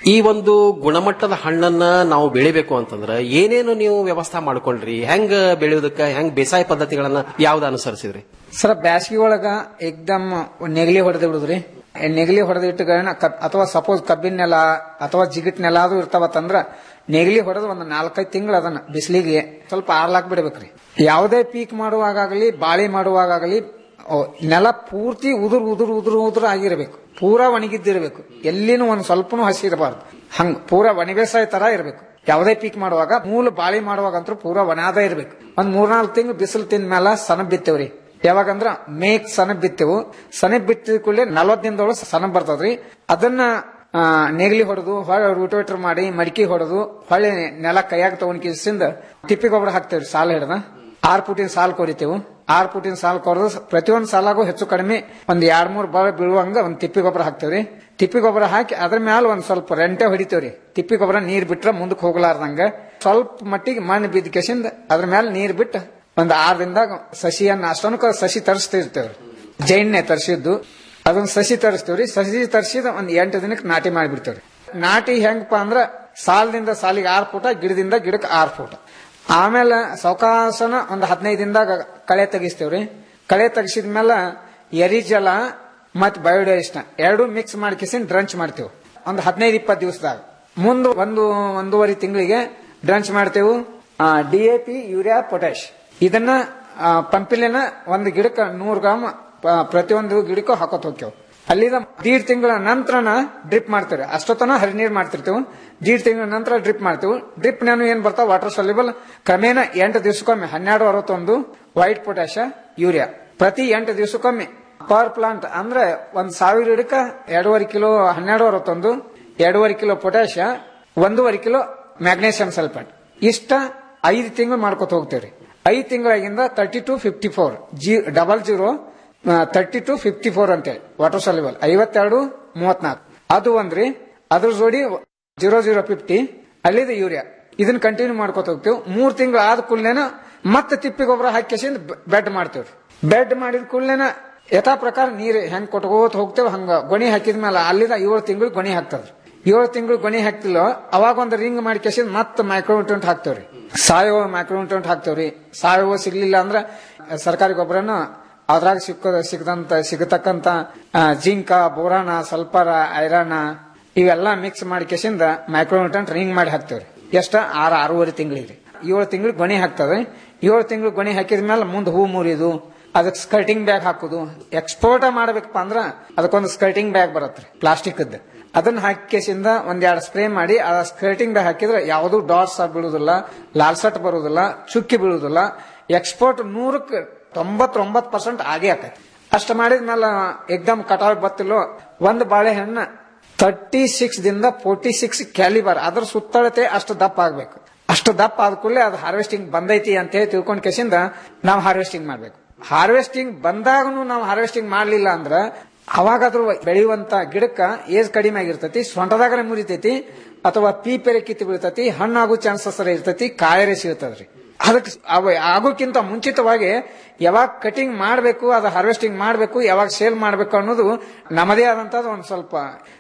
ಈ ಒಂದು ಗುಣಮಟ್ಟದ ಹಣ್ಣನ್ನ ನಾವು ಬೆಳಿಬೇಕು ಅಂತಂದ್ರ ಏನೇನು ನೀವು ವ್ಯವಸ್ಥೆ ಮಾಡ್ಕೊಂಡ್ರಿ ಹೆಂಗ್ ಬೆಳೆಯೋದಕ್ಕ ಹೆಂಗ್ ಬೇಸಾಯ ಪದ್ಧತಿಗಳನ್ನ ಯಾವ್ದು ಅನುಸರಿಸಿದ್ರಿ ಸರ್ ಬ್ಯಾಸಗಿ ಒಳಗ ಏಕ್ದಮ್ ನೆಗಲಿ ಹೊಡೆದು ಬಿಡುದ್ರಿ ನೆಗಲಿ ಹೊಡೆದು ಇಟ್ಟುಗಳನ್ನ ಅಥವಾ ಸಪೋಸ್ ಕಬ್ಬಿನ ನೆಲ ಅಥವಾ ಜಿಗಿಟ್ ನೆಲ ಅದು ಇರ್ತಾವತ್ತಂದ್ರ ನೆಗಲಿ ಹೊಡೆದು ಒಂದು ನಾಲ್ಕೈದು ತಿಂಗಳು ಅದನ್ನ ಬಿಸಿಲಿಗೆ ಸ್ವಲ್ಪ ಆರ್ಲಾಕ್ ಬಿಡ್ಬೇಕ್ರಿ ಯಾವುದೇ ಪೀಕ್ ಮಾಡುವಾಗಲಿ ಬಾಳಿ ಮಾಡುವಾಗಲಿ ಓ, ನೆಲ ಪೂರ್ತಿ ಉದುರು ಉದುರು ಉದುರು ಉದುರು ಆಗಿರ್ಬೇಕು ಪೂರಾ ಒಣಗಿದ್ದಿರ್ಬೇಕು ಎಲ್ಲಿನೂ ಒಂದ್ ಸ್ವಲ್ಪನೂ ಹಸಿ ಇರಬಾರ್ದು ಹಂಗ ಪೂರಾ ಒಣ ಬೇಸಾಯ ತರ ಇರಬೇಕು ಯಾವುದೇ ಪೀಕ್ ಮಾಡುವಾಗ ಮೂಲ ಬಾಳಿ ಮಾಡುವಾಗ ಅಂತೂ ಪೂರಾ ಒಣಾದ ಇರ್ಬೇಕು ಒಂದ್ ಮೂರ್ನಾಲ್ಕು ತಿಂಗಳು ಬಿಸಿಲು ತಿಂದ ಮೇಲೆ ಸನಬ್ ಬಿತ್ತೇವ್ರಿ ಯಾವಾಗಂದ್ರ ಮೇಕ್ ಸನಬ್ ಬಿತ್ತೆವು ಸನಬ್ ಬಿತ್ತಿದ ಕೂಡಲೇ ನಲ್ವತ್ ದಿನದೊಳಗೆ ಸನಬ್ ಬರ್ತದ್ರಿ ಅದನ್ನ ಆ, ನೇಗಿಲಿ ಹೊಡೆದು ಹೊಳೆ ರೂಟೋವೇಟರ್ ಮಾಡಿ ಮಡಿಕೆ ಹೊಡೆದು ಹೊಳೆ ನೆಲ ಕೈಯಾಗ ತಗೊಂಡ್ ಕಿಸಿಂದ ತಿಪ್ಪಿ ಗೊಬ್ಬರ ಹಾಕ್ತೇವ್ರಿ ಸಾಲ ಹಿಡ್ದ ಆರ್ ಫುಟಿನ ಸಾಲ್ ಕೊರಿತೇವು ಆರ್ ಫುಟಿನ ಸಾಲ್ ಕೊರೆದು ಪ್ರತಿಯೊಂದು ಸಾಲಾಗೂ ಹೆಚ್ಚು ಕಡಿಮೆ ಒಂದ್ ಎರಡ್ ಮೂರ್ ಬಳ ಬೀಳುವಂಗ ಒಂದ್ ತಿಪ್ಪಿ ಗೊಬ್ಬರ ಹಾಕ್ತೇವ್ರಿ ತಿಪ್ಪಿ ಗೊಬ್ಬರ ಹಾಕಿ ಅದ್ರ ಮ್ಯಾಲ ಒಂದ್ ಸ್ವಲ್ಪ ರೆಂಟೆ ಹೊಡಿತೇವ್ರಿ ತಿಪ್ಪಿ ಗೊಬ್ಬರ ನೀರ್ ಬಿಟ್ರ ಮುಂದಕ್ಕೆ ಹೋಗ್ಲಾರ್ದಂಗ ಸ್ವಲ್ಪ ಮಟ್ಟಿಗೆ ಮಣ್ಣು ಬಿದ್ದ ಕೆಸಿಂದ ಅದ್ರ ಮ್ಯಾಲ ನೀರ್ ಬಿಟ್ಟು ಒಂದ್ ಆರ್ ದಿನದಾಗ ಸಸಿಯನ್ನ ಅಷ್ಟೊನಕ ಸಸಿ ತರಿಸ್ತಿರ್ತೇವ್ರಿ ಜೈನ್ನೆ ತರಿಸಿದ್ದು ಅದೊಂದ್ ಸಸಿ ತರಿಸ್ತೇವ್ರಿ ಸಸಿ ತರಿಸಿದ ಒಂದ್ ಎಂಟು ದಿನಕ್ಕೆ ನಾಟಿ ಮಾಡಿಬಿಡ್ತೇವ್ರಿ ನಾಟಿ ಹೆಂಗಪ್ಪ ಅಂದ್ರ ಸಾಲದಿಂದ ಸಾಲಿಗೆ ಆರ್ ಫೂಟ ಗಿಡದಿಂದ ಗಿಡಕ್ಕೆ ಆರ್ ಫೂಟ ಆಮೇಲೆ ಸಾವಕಾಸನ ಒಂದ್ ಹದಿನೈದು ದಿನದಾಗ ಕಳೆ ತೆಗಿಸ್ತೇವ್ರಿ ಕಳೆ ತೆಗಿಸಿದ್ಮೇಲೆ ಎರಿಜಲ ಮತ್ ಬಯೋಡೈಸ್ನ ಎರಡು ಮಿಕ್ಸ್ ಮಾಡ್ಕಿಸಿನ್ ಡ್ರಂಚ್ ಮಾಡ್ತೇವೆ ಒಂದ್ ಹದಿನೈದು ಇಪ್ಪತ್ತು ದಿವಸದಾಗ ಮುಂದೆ ಒಂದು ಒಂದೂವರೆ ತಿಂಗಳಿಗೆ ಡ್ರಂಚ್ ಮಾಡ್ತೇವೆ D A P urea potash ಇದನ್ನ ಆ, ಪಂಪಿಲಿನ ಒಂದು ಗಿಡಕ್ಕೆ ನೂರು ಗ್ರಾಮ್ ಪ- ಪ್ರತಿಯೊಂದು ಗಿಡಕ್ಕೂ ಹಾಕೋತ್ ಹೋಗ್ತೇವೆ ಅಲ್ಲಿದ ದೀಡ್ ತಿಂಗಳ ನಂತರನ ಡ್ರಿಪ್ ಮಾಡ್ತೇವೆ ಅಷ್ಟೊತ್ತನ ಹರಿನೀರ್ ಮಾಡ್ತಿರ್ತೇವೆ ದೀಡ್ ತಿಂಗಳ ನಂತರ ಡ್ರಿಪ್ ಮಾಡ್ತೇವೆ ಡ್ರಿಪ್ ನಾನು ಏನ್ ಬರ್ತಾವ ವಾಟರ್ ಸೊಲ್ಯೂಬಲ್ ಕ್ರಮೇಣ ಎಂಟು ದಿವಸಕ್ಕೊಮ್ಮೆ ಹನ್ನೆರಡು ಅರವತ್ತೊಂದು ವೈಟ್ ಪೊಟ್ಯಾಶ ಯೂರಿಯಾ ಪ್ರತಿ ಎಂಟು ದಿವಸಕ್ಕೊಮ್ಮೆ ಪರ್ ಪ್ಲಾಂಟ್ ಅಂದ್ರೆ ಒಂದ್ ಸಾವಿರ ಗಿಡಕ್ಕ ಎರಡೂವರೆ ಕಿಲೋ ಹನ್ನೆರಡು ಅರವತ್ತೊಂದು ಎರಡೂವರೆ ಕಿಲೋ ಪೊಟ್ಯಾಶ ಒಂದೂವರೆ ಕಿಲೋ ಮ್ಯಾಗ್ನೇಸಿಯಂ ಸಲ್ಫೇಟ್ ಇಷ್ಟ ಐದು ತಿಂಗಳು ಮಾಡ್ಕೊತ ಹೋಗ್ತೇವ್ರಿ ಐದು ತಿಂಗಳಾಗಿಂದ thirty two fifty four G double zero thirty two fifty four ಅಂತೇಳಿ ವಾಟರ್ ಸಲ್ಯೂಬಲ್ ಐವತ್ತೆರಡು ಮೂವತ್ನಾಲ್ಕು ಅದು ಒಂದ್ರಿ ಅದ್ರ ಜೋಡಿ ಜೀರೋ ಜೀರೋ ಫಿಫ್ಟಿ ಅಲ್ಲಿದ ಯೂರಿಯಾ ಇದನ್ನ ಕಂಟಿನ್ಯೂ ಮಾಡ್ಕೊತ ಹೋಗ್ತೇವೆ ಮೂರ್ ತಿಂಗಳು ಆದ ಕೂಡಲೇನ ಮತ್ತೆ ತಿಪ್ಪಿ ಗೊಬ್ಬರ ಹಾಕಿಸಿಂದ ಬೆಡ್ ಮಾಡ್ತೇವ್ರಿ ಬೆಡ್ ಮಾಡಿದ ಕೂಡಲೇನ ಯಥಾ ಪ್ರಕಾರ ನೀರ್ ಹೆಂಗ್ ಕೊಟ್ಕೋತ ಹೋಗ್ತೇವೆ ಹಂಗ ಗೊಣಿ ಹಾಕಿದ ಮೇಲೆ ಅಲ್ಲಿದ ಏಳು ತಿಂಗಳು ಗೊಣಿ ಹಾಕ್ತದ್ರಿ ಏಳು ತಿಂಗಳು ಗೊಣಿ ಹಾಕ್ತಿಲ್ಲ ಅವಾಗ ಒಂದು ರಿಂಗ್ ಮಾಡಿ ಕೆಸಿಂದ ಮತ್ತೆ ಮೈಕ್ರೋನ್ಯೂಟ್ರೆಂಟ್ ಹಾಕ್ತೇವ್ರಿ ಸಾವಯವ ಮೈಕ್ರೋನ್ಯೂಟ್ರೆಂಟ್ ಹಾಕ್ತೇವ್ರಿ ಸಾವಯವ ಸಿಗ್ಲಿಲ್ಲ ಅಂದ್ರ ಸರ್ಕಾರಿ ಗೊಬ್ಬರನ ಅದ್ರಾಗ ಸಿಕ್ಕ ಸಿಗದಂತ ಸಿಗತಕ್ಕಂತ ಆ, ಜಿಂಕ ಬೋರಾನ ಸಲ್ಫರ ಐರನ್ ಇವೆಲ್ಲ ಮಿಕ್ಸ್ ಮಾಡಿ ಕೆಸಿಂದ ಮೈಕ್ರೋನ್ಯೂಟ್ರೆಂಟ್ ರಿಂಗ್ ಮಾಡಿ ಹಾಕ್ತೇವ್ರಿ ಎಷ್ಟ ಆರು ಆರೂವರೆ ತಿಂಗಳಿಗೆ ಏಳು ತಿಂಗಳು ಗೊಣಿ ಹಾಕ್ತದೆ ಏಳು ತಿಂಗಳು ಗೊಣಿ ಹಾಕಿದ ಮೇಲೆ ಮುಂದೆ ಹೂ ಮುರಿದು ಅದಕ್ಕೆ ಸ್ಕರ್ಟಿಂಗ್ ಬ್ಯಾಗ್ ಹಾಕುದು ಎಕ್ಸ್ಪೋರ್ಟ್ ಮಾಡ್ಬೇಕಪ್ಪ ಅಂದ್ರ ಅದಕ್ಕೊಂದು ಸ್ಕರ್ಟಿಂಗ್ ಬ್ಯಾಗ್ ಬರತ್ರಿ ಪ್ಲಾಸ್ಟಿಕ್ ಅದನ್ನ ಹಾಕಿಸಿಂದ ಒಂದೆರಡು ಸ್ಪ್ರೇ ಮಾಡಿ ಆ ಸ್ಕರ್ಟಿಂಗ್ ಬ್ಯಾಗ್ ಹಾಕಿದ್ರೆ ಯಾವುದು ಡಾಟ್ಸ್ ಬೀಳುದಿಲ್ಲ ಲಾಲ್ಸಟ್ ಬರುದಿಲ್ಲ ಚುಕ್ಕಿ ಬೀಳುದಿಲ್ಲ ಎಕ್ಸ್ಪೋರ್ಟ್ ನೂರಕ್ಕೆ ತೊಂಬತ್ತೊಂಬತ್ತು ಪರ್ಸೆಂಟ್ ಆಗೇ ಆಕೈತಿ ಅಷ್ಟು ಮಾಡಿದ್ಮೇಲೆ ಎಕ್ದಮ್ ಕಟಾವ್ ಬತ್ತಿಲ್ಲೋ ಒಂದು ಬಾಳೆಹಣ್ಣ ತರ್ಟಿ ಸಿಕ್ಸ್ ದಿಂದ ಫೋರ್ಟಿ ಸಿಕ್ಸ್ ಕ್ಯಾಲಿಬರ್ ಅದ್ರ ಸುತ್ತಳತೆ ಅಷ್ಟು ದಪ್ಪ ಆಗ್ಬೇಕು ಅಷ್ಟು ದಪ್ಪ ಆದ ಕೂಡಲೇ ಅದು ಹಾರ್ವೆಸ್ಟಿಂಗ್ ಬಂದೈತಿ ಅಂತ ಹೇಳಿ ತಿಳ್ಕೊಂಡ್ ಕೆಸಿಂದ ನಾವು ಹಾರ್ವೆಸ್ಟಿಂಗ್ ಮಾಡ್ಬೇಕು ಹಾರ್ವೆಸ್ಟಿಂಗ್ ಬಂದಾಗನು ನಾವು ಹಾರ್ವೆಸ್ಟಿಂಗ್ ಮಾಡ್ಲಿಲ್ಲ ಅಂದ್ರ ಅವಾಗಾದ್ರೂ ಬೆಳೆಯುವಂತ ಗಿಡಕ್ಕ ಏಜ್ ಕಡಿಮೆ ಆಗಿರ್ತೈತಿ ಸೊಂಟದಾಗನೇ ಮುರಿತೈತಿ ಅಥವಾ ಪೀಪೆರೆ ಕಿತ್ತು ಬೀಳ್ತೈತಿ ಹಣ್ಣಾಗೋ ಚಾನ್ಸಸ್ ಇರ್ತೈತಿ ಕಾಯರೆ ಸಿಗ್ತದ್ರಿ ಅದಕ್ಕೆ ಅವ ಆಗೋಕ್ಕಿಂತ ಮುಂಚಿತವಾಗಿ ಯಾವಾಗ ಕಟಿಂಗ್ ಮಾಡಬೇಕು ಅದು ಹಾರ್ವೆಸ್ಟಿಂಗ್ ಮಾಡಬೇಕು ಯಾವಾಗ ಸೇಲ್ ಮಾಡಬೇಕು ಅನ್ನೋದು ನಮ್ಮದೇ ಆದಂತದ್ದು ಒಂದ್ ಸ್ವಲ್ಪ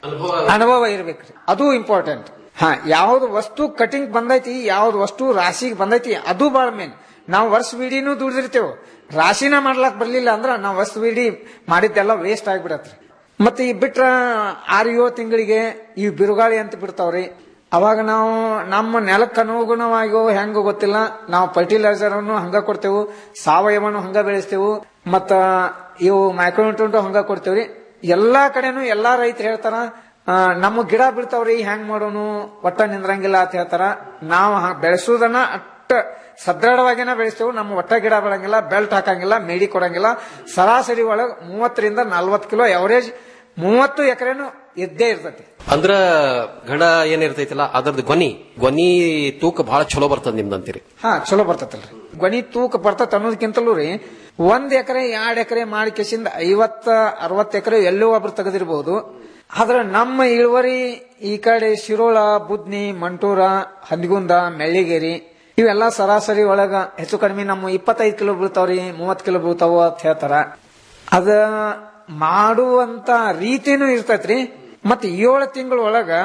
ಅನುಭವ ಇರ್ಬೇಕ್ರಿ ಅದು ಇಂಪಾರ್ಟೆಂಟ್ ಹಾ ಯಾವ್ದು ವಸ್ತು ಕಟಿಂಗ್ ಬಂದೈತಿ ಯಾವ್ದು ವಸ್ತು ರಾಶಿಗೆ ಬಂದೈತಿ ಅದು ಬಹಳ ಮೇನ್ ನಾವು ವರ್ಷ ವಿಡಿನೂ ದುಡಿದಿರ್ತೇವೆ ರಾಶಿನ ಮಾಡ್ಲಾಕ್ ಬರ್ಲಿಲ್ಲ ಅಂದ್ರ ನಾವು ವರ್ಷ ವಿಡಿ ಮಾಡಿದ್ದೆಲ್ಲ ವೇಸ್ಟ್ ಆಗ್ಬಿಡತ್ರಿ ಮತ್ತೆ ಈ ಬಿಟ್ರ ಆರು ಏಳು ತಿಂಗಳಿಗೆ ಈ ಬಿರುಗಾಳಿ ಅಂತ ಬಿಡ್ತಾವ್ರಿ ಅವಾಗ ನಾವು ನಮ್ಮ ನೆಲಕ್ಕೆ ಅನುಗುಣವಾಗಿಯೋ ಹೆಂಗ ಗೊತ್ತಿಲ್ಲ ನಾವು ಫರ್ಟಿಲೈಸರ್ ಅನ್ನು ಹಂಗ ಕೊಡ್ತೇವು ಸಾವಯವನು ಹಂಗ ಬೆಳೆಸ್ತೇವು ಮತ್ತ ಇವು ಮೈಕ್ರೋನ್ಯೂಟ್ರೆಂಟ್ ಹಂಗ ಕೊಡ್ತೇವ್ರಿ ಎಲ್ಲಾ ಕಡೆನೂ ಎಲ್ಲಾ ರೈತರು ಹೇಳ್ತಾರ ಆ, ನಮ್ಮ ಗಿಡ ಬಿಡ್ತಾವ್ರಿ ಹೆಂಗ್ ಮಾಡೋನು ಒಟ್ಟ ನಿಂದ್ರಂಗಿಲ್ಲ ಅಂತ ಹೇಳ್ತಾರ ನಾವು ಹ- ಬೆಳೆಸೋದನ್ನ ಅಟ್ಟ ಸದೃಢವಾಗಿನ ಬೆಳೆಸ್ತೇವೆ ನಮ್ಮ ಒಟ್ಟ ಗಿಡ ಬೆಳಂಗಿಲ್ಲ ಬೆಲ್ಟ್ ಹಾಕಂಗಿಲ್ಲ ಮೇಡಿ ಕೊಡಂಗಿಲ್ಲ ಸರಾಸರಿ ಒಳಗ್ ಮೂವತ್ತರಿಂದ ನಲ್ವತ್ ಕಿಲೋ ಎವರೇಜ್ ಮೂವತ್ತು ಎಕರೆನು ಇದ್ದೇ ಇರ್ತೈತಿ ಅಂದ್ರ ಘಡ ಏನಿರ್ತೈತಿಲ್ಲ ಅದ್ರದ್ದು ಗೊನಿ ಗೊನಿ ತೂಕ ಬಹಳ ಚಲೋ ಬರ್ತದ ನಿಮ್ದಂತೀರಿ ಹಾ ಚಲೋ ಬರ್ತೈತಲ್ರಿ ಗೊನಿ ತೂಕ ಬರ್ತೈತೆ ಅನ್ನೋದಕ್ಕಿಂತಲೂ ರೀ ಒಂದ್ ಎಕರೆ ಎರಡ್ ಎಕರೆ ಮಾಡಿ ಕೆಸಿಂದ ಐವತ್ತ ಅರವತ್ ಎಕರೆ ಎಲ್ಲೋ ಒಬ್ರು ತೆಗೆದಿರಬಹುದು ಆದ್ರೆ ನಮ್ಮ ಇಳುವರಿ ಈ ಕಡೆ ಶಿರೋಳ ಬುದ್ನಿ ಮಂಟೂರ ಹಂದಿಗುಂದ ಮೆಳ್ಳಿಗೇರಿ ಇವೆಲ್ಲ ಸರಾಸರಿ ಒಳಗ ಹೆಚ್ಚು ಕಡಿಮೆ ನಮ್ಮ ಇಪ್ಪತ್ತೈದು ಕಿಲೋ ಬೀಳ್ತಾವ್ರಿ ಮೂವತ್ ಕಿಲೋ ಬೀಳ್ತಾವ ಅಂತ ಹೇಳ್ತಾರ ಅದ ಮಾಡುವಂತ ರೀತಿನೂ ಇರ್ತೈತ್ರಿ ಮತ್ ಏಳು ತಿಂಗಳ ಒಳಗ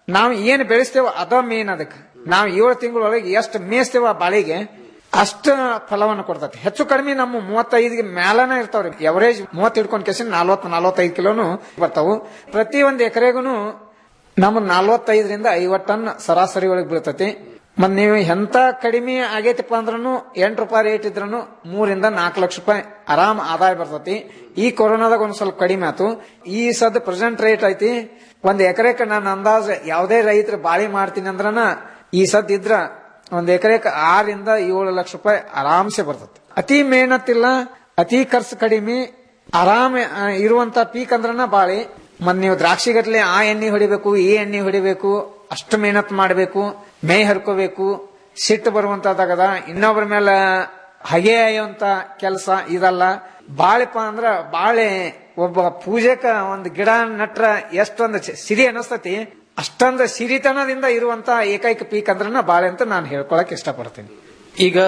ನಾವು ಏನ್ ಬೆಳೆಸ್ತೇವ ಅದ ಮೇನ್ ಅದಕ್ಕೆ ನಾವು ಏಳು ತಿಂಗಳೊಳಗೆ ಎಷ್ಟು ಮೇಯಿಸ್ತೇವ ಆ ಬಾಳಿಗೆ ಅಷ್ಟ ಫಲವನ್ನು ಕೊಡ್ತೈತಿ ಹೆಚ್ಚು ಕಡಿಮೆ ನಮ್ಮ ಮೂವತ್ತೈದು ಮ್ಯಾಲನ ಇರ್ತಾವ್ರಿ ಎವರೇಜ್ ಮೂವತ್ತು ಹಿಡ್ಕೊಂಡ್ ಕೆಸಿ ನಲ್ವತ್ ನಲ್ವತ್ತೈದು ಕಿಲೋನು ಬರ್ತಾವು ಪ್ರತಿ ಒಂದ್ ಎಕರೆಗೂ ನಮ್ಮ ನಲ್ವತ್ತೈದರಿಂದ ಐವತ್ತು ಟನ್ ಸರಾಸರಿ ಒಳಗೆ ಬೀಳ್ತೈತಿ ಮತ್ ನೀವು ಎಂತ ಕಡಿಮೆ ಆಗೈತಪ್ಪ ಅಂದ್ರೂ ಎಂಟು ರೂಪಾಯಿ ರೇಟ್ ಇದ್ರೂ ಮೂರಿಂದ ನಾಲ್ಕು ಲಕ್ಷ ರೂಪಾಯಿ ಆರಾಮ್ ಆದಾಯ ಬರ್ತೈತಿ ಈ ಕೊರೋನಾದಾಗ ಒಂದ್ ಸ್ವಲ್ಪ ಕಡಿಮೆ ಆತು ಈ ಸದ್ ಪ್ರೆಸೆಂಟ್ ರೇಟ್ ಐತಿ ಒಂದ್ ಎಕರೆಕ್ ನಾನು ಅಂದಾಜ್ ಯಾವುದೇ ರೈತರು ಬಾಳಿ ಮಾಡ್ತೀನಿ ಅಂದ್ರನ ಈ ಸದ್ ಇದ್ರ ಒಂದ್ ಎಕರೆಕ್ ಆರಿಂದ ಏಳು ಲಕ್ಷ ರೂಪಾಯಿ ಆರಾಮ್ಸೆ ಬರ್ತೈತಿ ಅತಿ ಮೇಹನತ್ತಿಲ್ಲ ಅತಿ ಖರ್ಚು ಕಡಿಮೆ ಆರಾಮ ಆ, ಇರುವಂತ ಪೀಕ್ ಅಂದ್ರನ ಬಾಳಿ ಮತ್ ನೀವು ದ್ರಾಕ್ಷಿ ಗಟ್ಲೆ ಆ ಎಣ್ಣೆ ಹೊಡಿಬೇಕು ಈ ಎಣ್ಣೆ ಹೊಡಿಬೇಕು ಅಷ್ಟು ಮೇಹನತ್ ಮಾಡಬೇಕು ಮೇ ಹರ್ಕೋಬೇಕು ಸಿಟ್ಟು ಬರುವಂತದಾಗದ ಇನ್ನೊಬ್ಬರ ಮೇಲೆ ಹಗೆ ಅಯ್ಯುವಂತ ಕೆಲಸ ಇದಲ್ಲ ಬಾಳೆಪ್ಪ ಅಂದ್ರ ಬಾಳೆ ಒಬ್ಬ ಪೂಜೆಕ ಒಂದು ಗಿಡ ನಟ್ರ ಎಷ್ಟೊಂದು ಚ- ಸಿರಿ ಅನಸ್ತತಿ ಅಷ್ಟೊಂದು ಸಿರಿತನದಿಂದ ಇರುವಂತ ಏಕೈಕ ಪೀಕ್ ಅಂದ್ರನ ಬಾಳೆ ಅಂತ ನಾನು ಹೇಳ್ಕೊಳಕ್ ಇಷ್ಟಪಡ್ತೀನಿ ಈಗ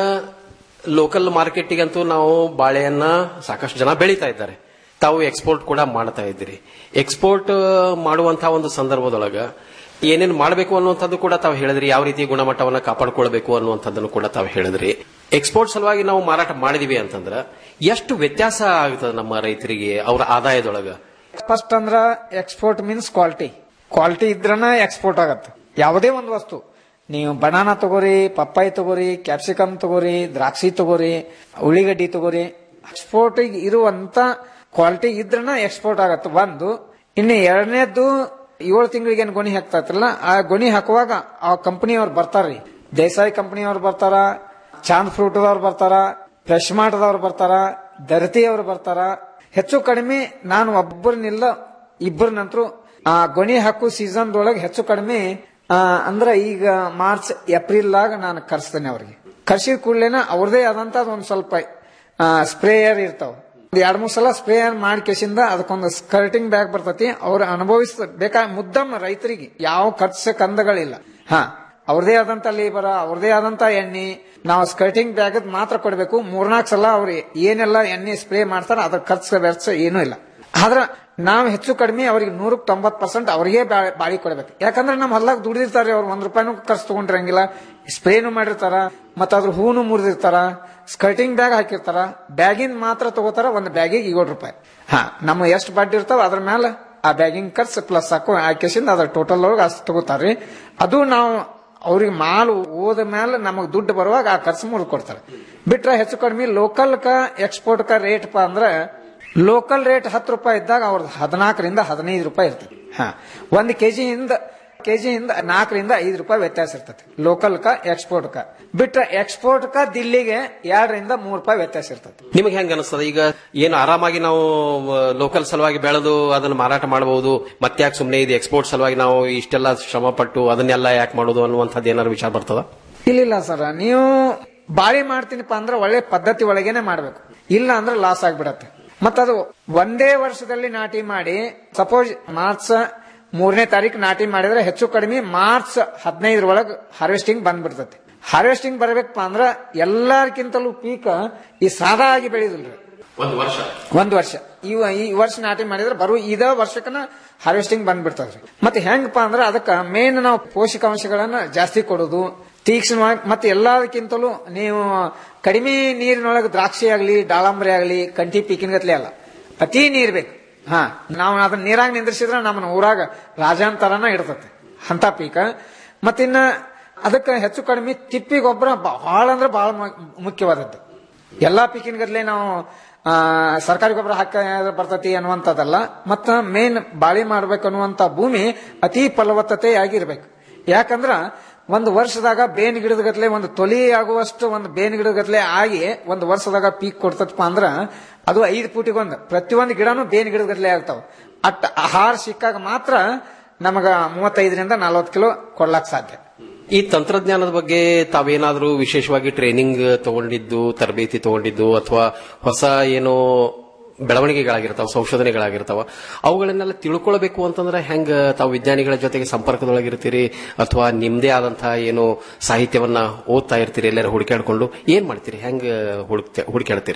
ಲೋಕಲ್ ಮಾರ್ಕೆಟಿಗಂತೂ ನಾವು ಬಾಳೆಯನ್ನ ಸಾಕಷ್ಟು ಜನ ಬೆಳೀತಾ ಇದ್ದಾರೆ ತಾವು ಎಕ್ಸ್ಪೋರ್ಟ್ ಕೂಡ ಮಾಡ್ತಾ ಇದ್ದೀರಿ ಎಕ್ಸ್ಪೋರ್ಟ್ ಮಾಡುವಂತಹ ಒಂದು ಸಂದರ್ಭದೊಳಗ ಏನೇನು ಮಾಡಬೇಕು ಅನ್ನುವಂಥದ್ದು ಕೂಡ ತಾವು ಹೇಳಿದ್ರಿ ಯಾವ ರೀತಿ ಗುಣಮಟ್ಟವನ್ನ ಕಾಪಾಡ್ಕೊಳ್ಬೇಕು ಅನ್ನುವಂಥದ್ದನ್ನು ಕೂಡ ತಾವು ಹೇಳಿದ್ರಿ ಎಕ್ಸ್ಪೋರ್ಟ್ ಸಲುವಾಗಿ ನಾವು ಮಾರಾಟ ಮಾಡಿದೀವಿ ಅಂತಂದ್ರ ಎಷ್ಟು ವ್ಯತ್ಯಾಸ ಆಗ್ತದೆ ನಮ್ಮ ರೈತರಿಗೆ ಅವರ ಆದಾಯದೊಳಗ ಫಸ್ಟ್ ಅಂದ್ರ ಎಕ್ಸ್ಪೋರ್ಟ್ ಮೀನ್ಸ್ ಕ್ವಾಲಿಟಿ ಕ್ವಾಲಿಟಿ ಇದ್ರನ ಎಕ್ಸ್ಪೋರ್ಟ್ ಆಗತ್ತೆ ಯಾವುದೇ ಒಂದು ವಸ್ತು ನೀವು ಬನಾನಾ ತಗೋರಿ ಪಪ್ಪಾಯಿ ತಗೋರಿ ಕ್ಯಾಪ್ಸಿಕಮ್ ತಗೋರಿ ದ್ರಾಕ್ಷಿ ತಗೋರಿ ಉಳ್ಳಿಗಡ್ಡಿ ತಗೋರಿ ಎಕ್ಸ್ಪೋರ್ಟ್ ಇರುವಂತ ಕ್ವಾಲಿಟಿ ಇದ್ರನ ಎಕ್ಸ್ಪೋರ್ಟ್ ಆಗತ್ತೆ ಒಂದು ಇನ್ನು ಎರಡನೇದ್ದು ಏಳು ತಿಂಗಳಿಗೆ ಏನ್ ಗೊಣಿ ಹಾಕ್ತಾರಲ್ಲ ಆ ಗೊಣಿ ಹಾಕುವಾಗ ಆ ಕಂಪನಿಯವ್ರು ಬರ್ತಾರ್ರಿ ದೇಸಾಯಿ ಕಂಪನಿಯವ್ರು ಬರ್ತಾರ ಚಾಂದ್ ಫ್ರೂಟ್ದವ್ರು ಬರ್ತಾರ ಫ್ರೆಶ್ ಮಾರ್ಟ್ದವ್ರು ಬರ್ತಾರ ದರ್ತಿಯವ್ರು ಬರ್ತಾರ ಹೆಚ್ಚು ಕಡಿಮೆ ನಾನು ಒಬ್ಬರನ್ನಿಲ್ಲ ಇಬ್ಬರ ನಂತರ ಆ ಗೊಣಿ ಹಾಕು ಸೀಸನ್ ಒಳಗೆ ಹೆಚ್ಚು ಕಡಿಮೆ ಆ, ಅಂದ್ರ ಈಗ ಮಾರ್ಚ್ ಏಪ್ರಿಲ್ ಆಗ ನಾನು ಕರ್ಸ್ತೇನೆ ಅವ್ರಿಗೆ ಕರ್ಸಿದ ಕೂಡಲೇನ ಅವ್ರದೇ ಆದಂತ ಒಂದ್ ಸ್ವಲ್ಪ ಸ್ಪ್ರೇಯರ್ ಇರ್ತಾವ ಒಂದ್ ಎರಡ್ ಮೂರ್ ಸಲ ಸ್ಪ್ರೇಯರ್ ಮಾಡಿ ಕೇಸಿಂದ ಅದಕ್ಕೊಂದು ಸ್ಕರ್ಟಿಂಗ್ ಬ್ಯಾಗ್ ಬರ್ತತಿ ಅವ್ರು ಅನುಭವಿಸ್ ಬೇಕಾ ಮುದ್ದಮ್ಮ ರೈತರಿಗೆ ಯಾವ ಖರ್ಚು ಕಂದಗಳಿಲ್ಲ ಹಾ ಅವ್ರದೇ ಆದಂತ ಲೇಬರ ಅವ್ರದೇ ಆದಂತ ಎಣ್ಣೆ ನಾವು ಸ್ಕರ್ಟಿಂಗ್ ಬ್ಯಾಗ್ ಮಾತ್ರ ಕೊಡಬೇಕು ಮೂರ್ನಾಲ್ಕು ಸಲ ಅವ್ರು ಏನೆಲ್ಲ ಎಣ್ಣೆ ಸ್ಪ್ರೇ ಮಾಡ್ತಾರ ಅದ್ರ ಖರ್ಚು ವೆಚ್ಚ ಏನೂ ಇಲ್ಲ ಆದ್ರ ನಾವು ಹೆಚ್ಚು ಕಡಿಮೆ ಅವ್ರಿಗೆ ನೂರಕ್ಕೆ ತೊಂಬತ್ ಪರ್ಸೆಂಟ್ ಅವ್ರಿಗೆ ಬಾ- ಬಾಳಿ ಕೊಡ್ಬೇಕು ಯಾಕಂದ್ರೆ ನಮ್ಮ ಹೊಲ್ದಾಗ ದುಡಿದಿರ್ತಾರೆ ಅವ್ರು ಒಂದ್ ರೂಪಾಯಿನೂ ಖರ್ಚು ತಗೊಂಡಿರಂಗಿಲ್ಲ ಸ್ಪ್ರೇನು ಮಾಡಿರ್ತಾರ ಮತ್ತ ಅದ್ರ ಹೂನು ಮುರಿದಿರ್ತಾರ ಸ್ಕರ್ಟಿಂಗ್ ಬ್ಯಾಗ್ ಹಾಕಿರ್ತಾರ ಬ್ಯಾಗಿನ್ ಮಾತ್ರ ತಗೋತಾರ ಒಂದ್ ಬ್ಯಾಗಿಗೆ ಏಳು ರೂಪಾಯಿ ಹಾ ನಮ್ಮ ಎಷ್ಟು ಬಡ್ಡಿ ಇರ್ತಾವ ಅದ್ರ ಮೇಲೆ ಆ ಬ್ಯಾಗಿಂಗ್ ಖರ್ಚು ಪ್ಲಸ್ ಹಾಕೋ ಹಾಕಿಸಿಂದ ಅದ್ರ ಟೋಟಲ್ ಒಳಗೆ ಅಷ್ಟು ತಗೋತಾರ್ರಿ ಅದು ನಾವು ಅವ್ರಿಗೆ ಮಾಲ್ ಹೋದ ಮೇಲೆ ನಮಗ್ ದುಡ್ಡು ಬರುವಾಗ ಆ ಖರ್ಚು ಮುರಿದು ಕೊಡ್ತಾರೆ ಬಿಟ್ರೆ ಹೆಚ್ಚು ಕಡಿಮೆ ಲೋಕಲ್ ಕ ಎಕ್ಸ್ಪೋರ್ಟ್ ಕ ರೇಟ್ ಪ ಅಂದ್ರೆ ಲೋಕಲ್ ರೇಟ್ ಹತ್ತು ರೂಪಾಯಿ ಇದ್ದಾಗ ಅವ್ರದ್ದು ಹದಿನಾಲ್ಕರಿಂದ ಹದಿನೈದು ರೂಪಾಯಿ ಇರ್ತದೆ ಹಾ ಒಂದು ಕೆಜಿಯಿಂದ ಕೆಜಿಯಿಂದ ನಾಲ್ಕರಿಂದ ಐದು ರೂಪಾಯಿ ವ್ಯತ್ಯಾಸ ಇರ್ತದೆ ಲೋಕಲ್ ಕ ಎಕ್ಸ್ಪೋರ್ಟ್ ಕ ಬಿಟ್ರೆ ಎಕ್ಸ್ಪೋರ್ಟ್ ಕ ದಿಲ್ಲಿಗೆ ಎರಡರಿಂದ ಮೂರು ರೂಪಾಯಿ ವ್ಯತ್ಯಾಸ ಇರ್ತದೆ ನಿಮಗೆ ಹೆಂಗ ಅನಿಸ್ತದ ಈಗ ಏನು ಆರಾಮಾಗಿ ನಾವು ಲೋಕಲ್ ಸಲುವಾಗಿ ಬೆಳೆದು ಅದನ್ನ ಮಾರಾಟ ಮಾಡಬಹುದು ಮತ್ತೆ ಯಾಕೆ ಸುಮ್ಮನೆ ಇದು ಎಕ್ಸ್ಪೋರ್ಟ್ ಸಲುವಾಗಿ ನಾವು ಇಷ್ಟೆಲ್ಲ ಶ್ರಮ ಪಟ್ಟು ಅದನ್ನೆಲ್ಲ ಯಾಕೆ ಮಾಡೋದು ಅನ್ನುವಂಥದ್ದು ಏನಾದ್ರು ವಿಚಾರ ಬರ್ತದ ಇಲ್ಲ ಸರ್ ನೀವು ಬಾಳಿ ಮಾಡ್ತೀನಿಪ್ಪ ಅಂದ್ರೆ ಒಳ್ಳೆ ಪದ್ಧತಿ ಒಳಗೇನೆ ಮಾಡ್ಬೇಕು ಇಲ್ಲ ಅಂದ್ರೆ ಲಾಸ್ ಆಗ್ಬಿಡತ್ತೆ ಮತ್ತದು ಒಂದೇ ವರ್ಷದಲ್ಲಿ ನಾಟಿ ಮಾಡಿ ಸಪೋಸ್ ಮಾರ್ಚ್ ಮೂರನೇ ತಾರೀಕು ನಾಟಿ ಮಾಡಿದ್ರೆ ಹೆಚ್ಚು ಕಡಿಮೆ ಮಾರ್ಚ್ ಹದಿನೈದರ ಒಳಗೆ ಹಾರ್ವೆಸ್ಟಿಂಗ್ ಬಂದ್ಬಿಡ್ತೈತಿ ಹಾರ್ವೆಸ್ಟಿಂಗ್ ಬರ್ಬೇಕಪ್ಪ ಅಂದ್ರ ಎಲ್ಲಾರ್ಕಿಂತಲೂ ಪೀಕ್ ಈ ಸಾದಾ ಆಗಿ ಬೆಳೆದಿಲ್ರಿ ಒಂದು ವರ್ಷ ಒಂದ್ ವರ್ಷ ಈ ಈ ವರ್ಷ ನಾಟಿ ಮಾಡಿದ್ರೆ ಬರುವ ಇದ ವರ್ಷಕ್ಕನ ಹಾರ್ವೆಸ್ಟಿಂಗ್ ಬಂದ್ಬಿಡ್ತದ್ರಿ ಮತ್ತೆ ಹೆಂಗಪ್ಪ ಅಂದ್ರೆ ಅದಕ್ಕ ಮೇನ್ ನಾವು ಪೋಷಕಾಂಶಗಳನ್ನ ಜಾಸ್ತಿ ಕೊಡೋದು ತೀಕ್ಷ್ಣವಾಗಿ ಮತ್ತೆ ಎಲ್ಲದಕ್ಕಿಂತಲೂ ನೀವು ಕಡಿಮೆ ನೀರಿನೊಳಗೆ ದ್ರಾಕ್ಷಿ ಆಗ್ಲಿ ದಾಳಂಬರಿ ಆಗ್ಲಿ ಕಂಠಿ ಪೀಕಿನಗತ್ಲೆ ಅಲ್ಲ ಅತಿ ನೀರ್ ಬೇಕು ಹಾ ನಾವು ಅದನ್ನ ನೀರಾಗ ನಿಂದ್ರಿಸಿದ್ರೆ ನಮ್ಮನ್ನ ಊರಾಗ ರಾಜಾಂತರನ ಇಡ್ತತೆ ಅಂತ ಪೀಕ ಮತ್ತಿನ್ನ ಅದಕ್ಕೆ ಹೆಚ್ಚು ಕಡಿಮೆ ತಿಪ್ಪಿ ಗೊಬ್ಬರ ಬಹಳ ಅಂದ್ರೆ ಬಹಳ ಮುಖ್ಯವಾದದ್ದು ಎಲ್ಲಾ ಪೀಕಿನಗದ್ಲೆ ನಾವು ಆ, ಸರ್ಕಾರಿ ಗೊಬ್ಬರ ಹಾಕ ಬರ್ತತಿ ಅನ್ನುವಂಥದ್ದಲ್ಲ ಮತ್ತ ಮೇನ್ ಬಾಳಿ ಮಾಡ್ಬೇಕು ಅನ್ನುವಂತ ಭೂಮಿ ಅತಿ ಫಲವತ್ತತೆ ಆಗಿರ್ಬೇಕು ಯಾಕಂದ್ರ ಒಂದು ವರ್ಷದಾಗ ಬೇನ್ ಗಿಡದ ಗತ್ಲೆ ಒಂದು ತೊಲಿ ಆಗುವಷ್ಟು ಒಂದು ಬೇನ್ ಗಿಡದ ಗತ್ಲೆ ಆಗಿ ಒಂದು ವರ್ಷದಾಗ ಪೀಕ್ ಕೊಡ್ತದಪ್ಪ ಅಂದ್ರ ಅದು ಐದು ಫೂಟಿಗೊಂದು ಪ್ರತಿಯೊಂದು ಗಿಡನು ಬೇನ್ ಗಿಡದ ಗತ್ಲೆ ಆಗ್ತಾವ ಅಟ್ ಆಹಾರ ಸಿಕ್ಕಾಗ ಮಾತ್ರ ನಮಗ ಮೂವತ್ತೈದರಿಂದ ನಲವತ್ತು ಕಿಲೋ ಕೊಡ್ಲಾಕ್ ಸಾಧ್ಯ ಈ ತಂತ್ರಜ್ಞಾನದ ಬಗ್ಗೆ ತಾವೇನಾದ್ರೂ ವಿಶೇಷವಾಗಿ ಟ್ರೈನಿಂಗ್ ತಗೊಂಡಿದ್ದು ತರಬೇತಿ ತಗೊಂಡಿದ್ದು ಅಥವಾ ಹೊಸ ಏನೋ ಬೆಳವಣಿಗೆಗಳಾಗಿರ್ತಾವ ಸಂಶೋಧನೆಗಳಾಗಿರ್ತಾವ ಅವುಗಳನ್ನೆಲ್ಲ ತಿಳ್ಕೊಳ್ಬೇಕು ಅಂತಂದ್ರೆ ಹೆಂಗ ತಾವು ವಿಜ್ಞಾನಿಗಳ ಜೊತೆಗೆ ಸಂಪರ್ಕದೊಳಗಿರ್ತೀರಿ ಅಥವಾ ನಿಮ್ದೇ ಆದಂತಹ ಏನು ಸಾಹಿತ್ಯವನ್ನ ಓದ್ತಾ ಇರ್ತೀರಿ ಎಲ್ಲರೂ ಹುಡುಕಾಡ್ಕೊಂಡು ಏನ್ ಮಾಡ್ತೀರಿ ಹೆಂಗ ಹುಡುಕ್ತ ಹುಡುಕಾಡ್ತೀರಿ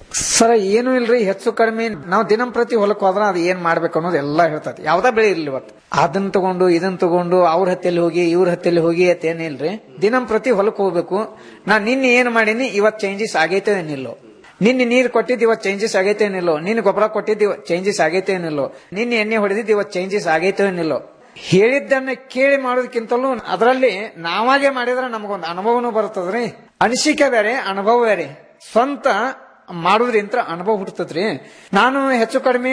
ಸರ್ ಏನು ಇಲ್ರಿ ಹೆಚ್ಚು ಕಡಿಮೆ ನಾವು ದಿನಂಪ್ರತಿ ಹೊಲಕ್ಕೆ ಹೋದ್ರ ಅದು ಏನ್ ಮಾಡ್ಬೇಕು ಅನ್ನೋದು ಎಲ್ಲ ಹೇಳ್ತದೆ ಯಾವ್ದಾ ಬೆಳೆ ಇರ್ಲಿ ಇವತ್ತು ಅದನ್ನ ತಗೊಂಡು ಇದನ್ನ ತಗೊಂಡು ಅವ್ರ ಹತ್ತಿಯಲ್ಲಿ ಹೋಗಿ ಇವ್ರ ಹತ್ತಿಯಲ್ಲಿ ಹೋಗಿ ಅಂತ ಏನಿಲ್ರಿ ದಿನಂಪ್ರತಿ ಹೊಲಕ್ಕೆ ಹೋಗ್ಬೇಕು ನಾ ನಿನ್ನೆ ಏನ್ ಮಾಡೀನಿ ಇವತ್ ಚೇಂಜಸ್ ಆಗೈತೆ ಏನಿಲ್ಲೋ ನಿನ್ನೆ ನೀರ್ ಕೊಟ್ಟಿದ್ದು ಇವತ್ತು ಚೇಂಜಸ್ ಆಗೈತೆ ಏನಿಲ್ಲೋ ನಿನ್ನ ಗೊಬ್ಬರ ಕೊಟ್ಟಿದ್ದು ಚೇಂಜಸ್ ಆಗೈತೆ ಏನಿಲ್ಲೋ ನಿನ್ನೆ ಎಣ್ಣೆ ಹೊಡೆದಿದ್ದು ಇವತ್ತು ಚೇಂಜಸ್ ಆಗೈತೆ ಏನಿಲ್ಲೋ ಹೇಳಿದ್ದನ್ನ ಕೇಳಿ ಮಾಡೋದಕ್ಕಿಂತಲೂ ಅದರಲ್ಲಿ ನಾವಾಗೆ ಮಾಡಿದ್ರೆ ನಮಗೊಂದು ಅನುಭವನೂ ಬರ್ತದ್ರಿ ಅನಿಸಿಕೆ ಬೇರೆ ಅನುಭವ ಬೇರೆ ಸ್ವಂತ ಮಾಡೋದ್ರಿಂತ ಅನುಭವ ಹುಟ್ಟತದ್ರಿ ನಾನು ಹೆಚ್ಚು ಕಡಿಮೆ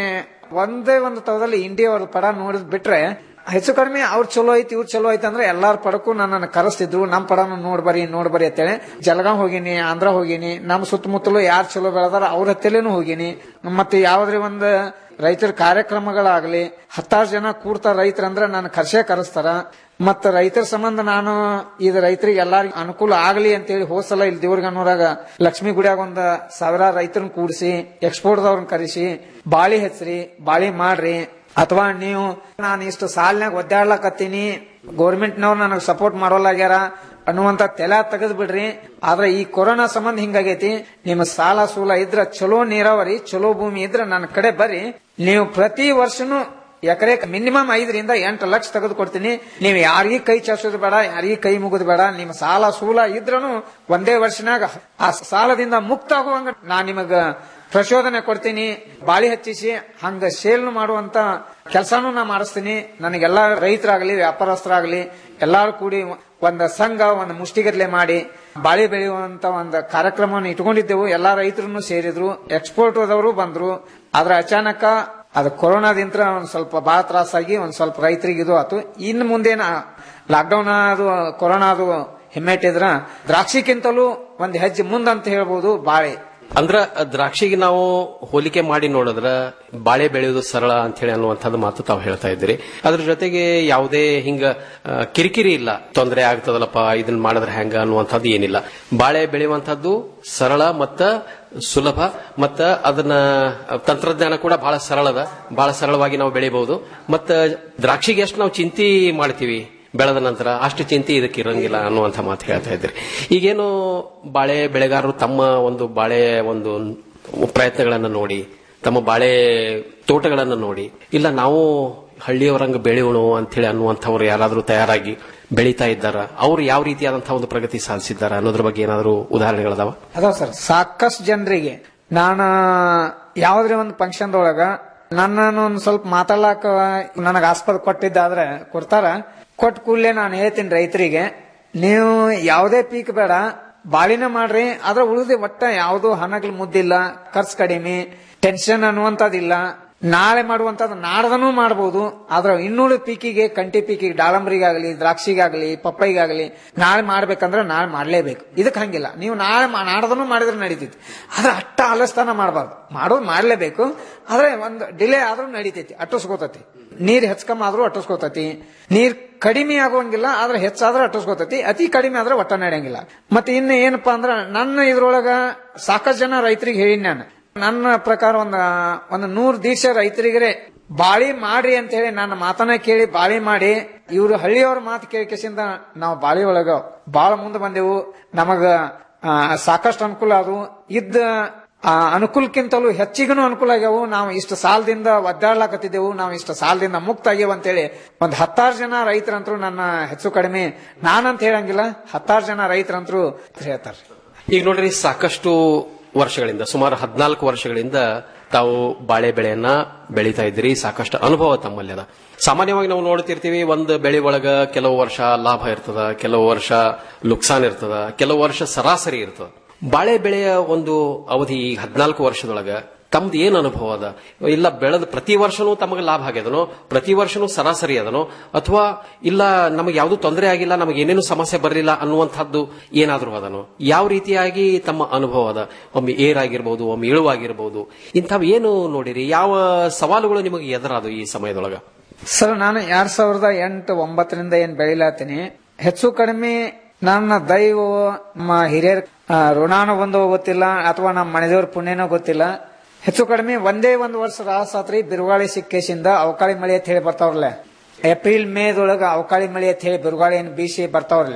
ಒಂದೇ ಒಂದು ತವದಲ್ಲಿ ಇಂಡಿಯಾ ಅವ್ರ ಪಡ ನೋಡಿದ್ ಬಿಟ್ರೆ ಹೆಚ್ಚು ಕಡಿಮೆ ಅವ್ರು ಚಲೋ ಐತಿ ಇವ್ರು ಚಲೋ ಐತಿ ಅಂದ್ರೆ ಎಲ್ಲಾರ ಪಡಕ್ಕೂ ನನ್ನನ್ನು ಕರೆಸ್ತಿದ್ರು ನಮ್ ಪಡನು ನೋಡ್ಬರಿ ನೋಡ್ಬರಿ ಅಂತೇಳಿ ಜಲಗಾಂವ್ ಹೋಗಿನಿ ಆಂಧ್ರ ಹೋಗಿನಿ ನಮ್ ಸುತ್ತಮುತ್ತಲು ಯಾರು ಚಲೋ ಬೆಳೆದಾರ ಅವ್ರ ಹತ್ತಲೇನು ಹೋಗಿನಿ ಮತ್ತೆ ಯಾವ್ದ್ರಿ ಒಂದು ರೈತರ ಕಾರ್ಯಕ್ರಮಗಳಾಗ್ಲಿ ಹತ್ತಾರು ಜನ ಕೂಡ್ತಾರ ರೈತರಂದ್ರ ನಾನು ಕರ್ಸೇ ಕರೆಸ್ತಾರ ಮತ್ತ ರೈತರ ಸಂಬಂಧ ನಾನು ಇದು ರೈತರಿಗೆ ಎಲ್ಲಾರಿಗೂ ಅನುಕೂಲ ಆಗ್ಲಿ ಅಂತೇಳಿ ಹೋದ್ ಸಲ ಇಲ್ಲಿ ದೇವ್ರಿಗನ್ನೂರಾಗ ಲಕ್ಷ್ಮೀ ಗುಡಿಯಾಗ ಒಂದ ಸಾವಿರಾರು ರೈತರನ್ನ ಕೂಡಿಸಿ ಎಕ್ಸ್ಪೋರ್ಟ್ದವ್ರನ್ನ ಕರೆಸಿ ಬಾಳಿ ಹೆಚ್ರಿ ಬಾಳಿ ಮಾಡ್ರಿ ಅಥವಾ ನೀವು ನಾನು ಇಷ್ಟು ಸಾಲಿನಾಗ ಒದ್ದಾಡ್ಲಕತ್ತೀನಿ ಗೌರ್ಮೆಂಟ್ನವ್ರು ನನಗೆ ಸಪೋರ್ಟ್ ಮಾಡೋಲಾಗ್ಯಾರ ಅನ್ನುವಂತ ತೆಲ ತೆಗೆದ್ ಬಿಡ್ರಿ ಆದ್ರೆ ಈ ಕೊರೋನಾ ಸಂಬಂಧ ಹಿಂಗಾಗೈತಿ ನಿಮ್ಮ ಸಾಲ ಸೂಲ ಇದ್ರ ಚಲೋ ನೀರಾವರಿ ಚಲೋ ಭೂಮಿ ಇದ್ರ ನನ್ನ ಕಡೆ ಬರ್ರಿ ನೀವು ಪ್ರತಿ ವರ್ಷನೂ ಎಕರೆ ಮಿನಿಮಮ್ ಐದರಿಂದ ಎಂಟು ಲಕ್ಷ ತೆಗೆದು ಕೊಡ್ತೀನಿ ನೀವು ಯಾರಿಗೂ ಕೈ ಚಾಚೋದು ಬೇಡ ಯಾರಿಗೂ ಕೈ ಮುಗಿದ್ ಬೇಡ ನಿಮ್ಮ ಸಾಲ ಸೂಲ ಇದ್ರನು ಒಂದೇ ವರ್ಷನಾಗ ಆ ಸಾಲದಿಂದ ಮುಕ್ತ ಆಗುವಂಗ ನಾ ನಿಮಗ ಪ್ರಚೋದನೆ ಕೊಡ್ತೀನಿ ಬಾಳಿ ಹಚ್ಚಿಸಿ ಹಂಗ ಸೇಲ್ ಮಾಡುವಂತ ಕೆಲಸನೂ ನಾ ಮಾಡಿಸ್ತೀನಿ ನನಗೆಲ್ಲ ರೈತರಾಗ್ಲಿ ವ್ಯಾಪಾರಸ್ಥರಾಗ್ಲಿ ಎಲ್ಲಾರು ಕೂಡಿ ಒಂದ್ ಸಂಘ ಒಂದು ಮುಷ್ಟಿಗಟ್ಲೆ ಮಾಡಿ ಬಾಳಿ ಬೆಳೆಯುವಂತ ಒಂದು ಕಾರ್ಯಕ್ರಮವನ್ನು ಇಟ್ಕೊಂಡಿದ್ದೆವು ಎಲ್ಲಾ ರೈತರನ್ನು ಸೇರಿದ್ರು ಎಕ್ಸ್ಪೋರ್ಟ್ ಹೋದವರು ಬಂದ್ರು ಆದ್ರೆ ಅಚಾನಕ ಅದು ಕೊರೋನಾದಿಂದ ಒಂದ್ ಸ್ವಲ್ಪ ಬಹಳ ತ್ರಾಸಾಗಿ ಒಂದ್ ಸ್ವಲ್ಪ ರೈತರಿಗೆ ಇದು ಆತು ಇನ್ನು ಮುಂದೇನ ಲಾಕ್ಡೌನ್ ಅದು ಕೊರೋನಾ ಅದು ಹಿಮ್ಮೆಟ್ಟಿದ್ರ ದ್ರಾಕ್ಷಿಕ್ಕಿಂತಲೂ ಒಂದ್ ಹೆಜ್ಜೆ ಮುಂದಂತ ಹೇಳ್ಬೋದು ಬಾಳೆ ಅಂದ್ರ ದ್ರಾಕ್ಷಿಗೆ ನಾವು ಹೋಲಿಕೆ ಮಾಡಿ ನೋಡಿದ್ರ ಬಾಳೆ ಬೆಳೆಯೋದು ಸರಳ ಅಂತ ಹೇಳಿ ಅನ್ನುವಂಥದ್ದು ಮಾತು ತಾವು ಹೇಳ್ತಾ ಇದ್ದೀರಿ ಅದ್ರ ಜೊತೆಗೆ ಯಾವುದೇ ಹಿಂಗ ಆ, ಕಿರಿಕಿರಿ ಇಲ್ಲ ತೊಂದರೆ ಆಗ್ತದಲ್ಲಪ್ಪ ಇದನ್ನ ಮಾಡಿದ್ರೆ ಹೆಂಗ ಅನ್ನುವಂಥದ್ದು ಏನಿಲ್ಲ ಬಾಳೆ ಬೆಳೆಯುವಂಥದ್ದು ಸರಳ ಮತ್ತ ಸುಲಭ ಮತ್ತ ಅದನ್ನ ತಂತ್ರಜ್ಞಾನ ಕೂಡ ಬಹಳ ಸರಳದ ಬಹಳ ಸರಳವಾಗಿ ನಾವು ಬೆಳಿಬಹುದು ಮತ್ತ ದ್ರಾಕ್ಷಿಗೆ ಎಷ್ಟು ನಾವು ಚಿಂತಿ ಮಾಡ್ತೀವಿ ಬೆಳೆದ ನಂತರ ಅಷ್ಟು ಚಿಂತೆ ಇದಕ್ಕೆ ಇರಂಗಿಲ್ಲ ಅನ್ನುವಂಥ ಮಾತು ಹೇಳ್ತಾ ಇದ್ರಿ ಈಗೇನು ಬಾಳೆ ಬೆಳೆಗಾರರು ತಮ್ಮ ಒಂದು ಬಾಳೆ ಒಂದು ಪ್ರಯತ್ನಗಳನ್ನ ನೋಡಿ ತಮ್ಮ ಬಾಳೆ ತೋಟಗಳನ್ನ ನೋಡಿ ಇಲ್ಲ ನಾವು ಹಳ್ಳಿಯವರಂಗ ಬೆಳೆಯೋಣ ಅಂತೇಳಿ ಅನ್ನುವಂಥವ್ರು ಯಾರಾದರೂ ತಯಾರಾಗಿ ಬೆಳೀತಾ ಇದ್ದಾರ ಅವ್ರು ಯಾವ ರೀತಿಯಾದಂತಹ ಒಂದು ಪ್ರಗತಿ ಸಾಧಿಸಿದ್ದಾರೆ ಅನ್ನೋದ್ರ ಬಗ್ಗೆ ಏನಾದರೂ ಉದಾಹರಣೆಗಳದಾವ ಅದಾವ ಸರ್ ಸಾಕಷ್ಟು ಜನರಿಗೆ ನಾನು ಯಾವ್ದ್ರ ಒಂದು ಫಂಕ್ಷನ್ ಒಳಗ ನನ್ನನ್ನು ಒಂದ್ ಸ್ವಲ್ಪ ಮಾತಾಡ್ಲಾಕ ನನಗೆ ಆಸ್ಪದ ಕೊಟ್ಟಿದ್ದಾದ್ರೆ ಕೊಡ್ತಾರ ಕೊಟ್ಟ ಕೂಡಲೇ ನಾನು ಹೇಳ್ತೀನಿ ರೈತರಿಗೆ ನೀವು ಯಾವುದೇ ಪೀಕ್ ಬೇಡ ಬಾಳಿನ ಮಾಡ್ರಿ ಅದ್ರ ಉಳಿದ ಒಟ್ಟ ಯಾವ್ದು ಹಣಗಳು ಮುದ್ದಿಲ್ಲ ಖರ್ಚು ಕಡಿಮೆ ಟೆನ್ಷನ್ ಅನ್ನುವಂಥದ್ದಿಲ್ಲ ನಾಳೆ ಮಾಡುವಂತದ್ದು ನಾಡ್ದನೂ ಮಾಡಬಹುದು ಆದ್ರೆ ಇನ್ನೂರು ಪೀಕಿಗೆ ಕಂಟಿ ಪೀಕಿಗೆ ದಾಳಂಬರಿಗಾಗಲಿ ದ್ರಾಕ್ಷಿಗಾಗಲಿ ಪಪ್ಪೈಗಾಗಲಿ ನಾಳೆ ಮಾಡ್ಬೇಕಂದ್ರೆ ನಾಳೆ ಮಾಡ್ಲೇಬೇಕು ಇದಕ್ಕೆ ಹಂಗಿಲ್ಲ ನೀವು ನಾಳೆ ಮಾ- ನಾಡ್ದನೂ ಮಾಡಿದ್ರೆ ನಡೀತೈತಿ ಆದ್ರೆ ಅಟ್ಟ ಆಲಸ್ತಾನ ಮಾಡಬಾರ್ದು ಮಾಡೋದು ಮಾಡ್ಲೇಬೇಕು ಆದ್ರೆ ಒಂದು ಡಿಲೇ ಆದ್ರೂ ನಡೀತೈತಿ ಅಟ್ಟಿಸ್ಕೋತೈತಿ ನೀರ್ ಹೆಚ್ಚಕಮ್ಮ ಆದ್ರೂ ಅಟ್ಟಿಸ್ಕೋತೈತಿ ನೀರ್ ಕಡಿಮೆ ಆಗೋಂಗಿಲ್ಲ ಆದ್ರೆ ಹೆಚ್ಚಾದ್ರೆ ಅಟ್ಟಿಸ್ಕೋತೈತಿ ಅತಿ ಕಡಿಮೆ ಆದ್ರೆ ಒಟ್ಟ ನಡೆಯಂಗಿಲ್ಲ ಮತ್ತೆ ಇನ್ನು ಏನಪ್ಪಾ ಅಂದ್ರ ನನ್ನ ಇದ್ರೊಳಗ ಸಾಕಷ್ಟು ಜನ ರೈತರಿಗೆ ಹೇಳಿನಿ ನಾನು ನನ್ನ ಪ್ರಕಾರ ಒಂದ ಒಂದು ನೂರ್ ದೀಕ್ಷ ರೈತರಿಗೆ ಬಾಳಿ ಮಾಡ್ರಿ ಅಂತ ಹೇಳಿ ನನ್ನ ಮಾತನ್ನ ಕೇಳಿ ಬಾಳಿ ಮಾಡಿ ಇವ್ರು ಹಳ್ಳಿಯವ್ರ ಮಾತು ಕೇಳಿಕೆಸಿಂದ ನಾವು ಬಾಳಿ ಒಳಗ ಬಾಳ ಮುಂದೆ ಬಂದೆವು ನಮಗ ಆ, ಸಾಕಷ್ಟು ಅನುಕೂಲ ಅದು ಇದ್ದ ಆ, ಅನುಕೂಲಕ್ಕಿಂತಲೂ ಹೆಚ್ಚಿಗೂ ಅನುಕೂಲ ಆಗ್ಯಾವು ನಾವು ಇಷ್ಟು ಸಾಲದಿಂದ ಒದ್ದಾಡ್ಲಾಕತ್ತಿದ್ದೆವು ನಾವು ಇಷ್ಟು ಸಾಲದಿಂದ ಮುಕ್ತ ಆಗ್ಯಾವ ಅಂತೇಳಿ ಒಂದ್ ಹತ್ತಾರು ಜನ ರೈತರಂತರೂ ನನ್ನ ಹೆಚ್ಚು ಕಡಿಮೆ ನಾನಂತ ಹೇಳಂಗಿಲ್ಲ ಹತ್ತಾರು ಜನ ರೈತರಂತರೂ ಹೇಳ್ತಾರೆ ಈಗ ನೋಡ್ರಿ ಸಾಕಷ್ಟು ವರ್ಷಗಳಿಂದ ಸುಮಾರು ಹದಿನಾಲ್ಕು ವರ್ಷಗಳಿಂದ ತಾವು ಬಾಳೆ ಬೆಳೆಯನ್ನ ಬೆಳೀತಾ ಇದ್ದೀರಿ ಸಾಕಷ್ಟು ಅನುಭವ ತಮ್ಮಲ್ಲಿ ಅದ ಸಾಮಾನ್ಯವಾಗಿ ನಾವು ನೋಡ್ತಿರ್ತೀವಿ ಒಂದು ಬೆಳೆ ಒಳಗ ಕೆಲವು ವರ್ಷ ಲಾಭ ಇರ್ತದ ಕೆಲವು ವರ್ಷ ಲುಕ್ಸಾನ್ ಇರ್ತದ ಕೆಲವು ವರ್ಷ ಸರಾಸರಿ ಇರ್ತದ ಬಾಳೆ ಬೆಳೆಯ ಒಂದು ಅವಧಿ ಈ ಹದಿನಾಲ್ಕು ವರ್ಷದೊಳಗ ತಮ್ದು ಏನ್ ಅನುಭವ ಅದ ಇಲ್ಲ ಬೆಳೆದ ಪ್ರತಿ ವರ್ಷನೂ ತಮಗೆ ಲಾಭ ಆಗ್ಯದನೋ ಪ್ರತಿ ವರ್ಷನೂ ಸರಾಸರಿ ಅದನೋ ಅಥವಾ ಇಲ್ಲ ನಮಗೆ ಯಾವುದು ತೊಂದರೆ ಆಗಿಲ್ಲ ನಮಗೆ ಏನೇನು ಸಮಸ್ಯೆ ಬರಲಿಲ್ಲ ಅನ್ನುವಂಥದ್ದು ಏನಾದರೂ ಅದನೋ ಯಾವ ರೀತಿಯಾಗಿ ತಮ್ಮ ಅನುಭವ ಅದ ಒಮ್ಮೆ ಏರಾಗಿರ್ಬೋದು ಒಮ್ಮೆ ಇಳುವಾಗಿರ್ಬೋದು ಇಂಥವು ಏನು ನೋಡಿರಿ ಯಾವ ಸವಾಲುಗಳು ನಿಮಗೆ ಎದುರಾದು ಈ ಸಮಯದೊಳಗ ಸರ್ ನಾನು ಎರಡ್ ಸಾವಿರದ ಎಂಟು ಒಂಬತ್ತರಿಂದ ಏನ್ ಬೆಳಿಲಾತೀನಿ ಹೆಚ್ಚು ಕಡಿಮೆ ನನ್ನ ದೈವ ನಮ್ಮ ಹಿರಿಯರ ಆ, ಋಣಾನು ಬಂದು ಗೊತ್ತಿಲ್ಲ ಅಥವಾ ನಮ್ಮ ಮನೆದೇವ್ರ ಪುಣ್ಯನೋ ಗೊತ್ತಿಲ್ಲ ಹೆಚ್ಚು ಕಡಿಮೆ ಒಂದೇ ಒಂದು ವರ್ಷ ರಾಸಾತ್ರಿ ಬಿರುಗಾಳಿ ಸಿಕ್ಕೇಸಿಂದ ಅವಕಾಳಿ ಮಳೆ ಅಂತ ಹೇಳಿ ಬರ್ತಾವ್ರಲ್ಲ ಏಪ್ರಿಲ್ ಮೇದೊಳಗ ಅವಕಾಳಿ ಮಳೆ ಅಂತ ಹೇಳಿ ಬಿರುಗಾಳಿ ಏನ್ ಬೀಸಿ ಬರ್ತಾವ್ರಲ್ಲ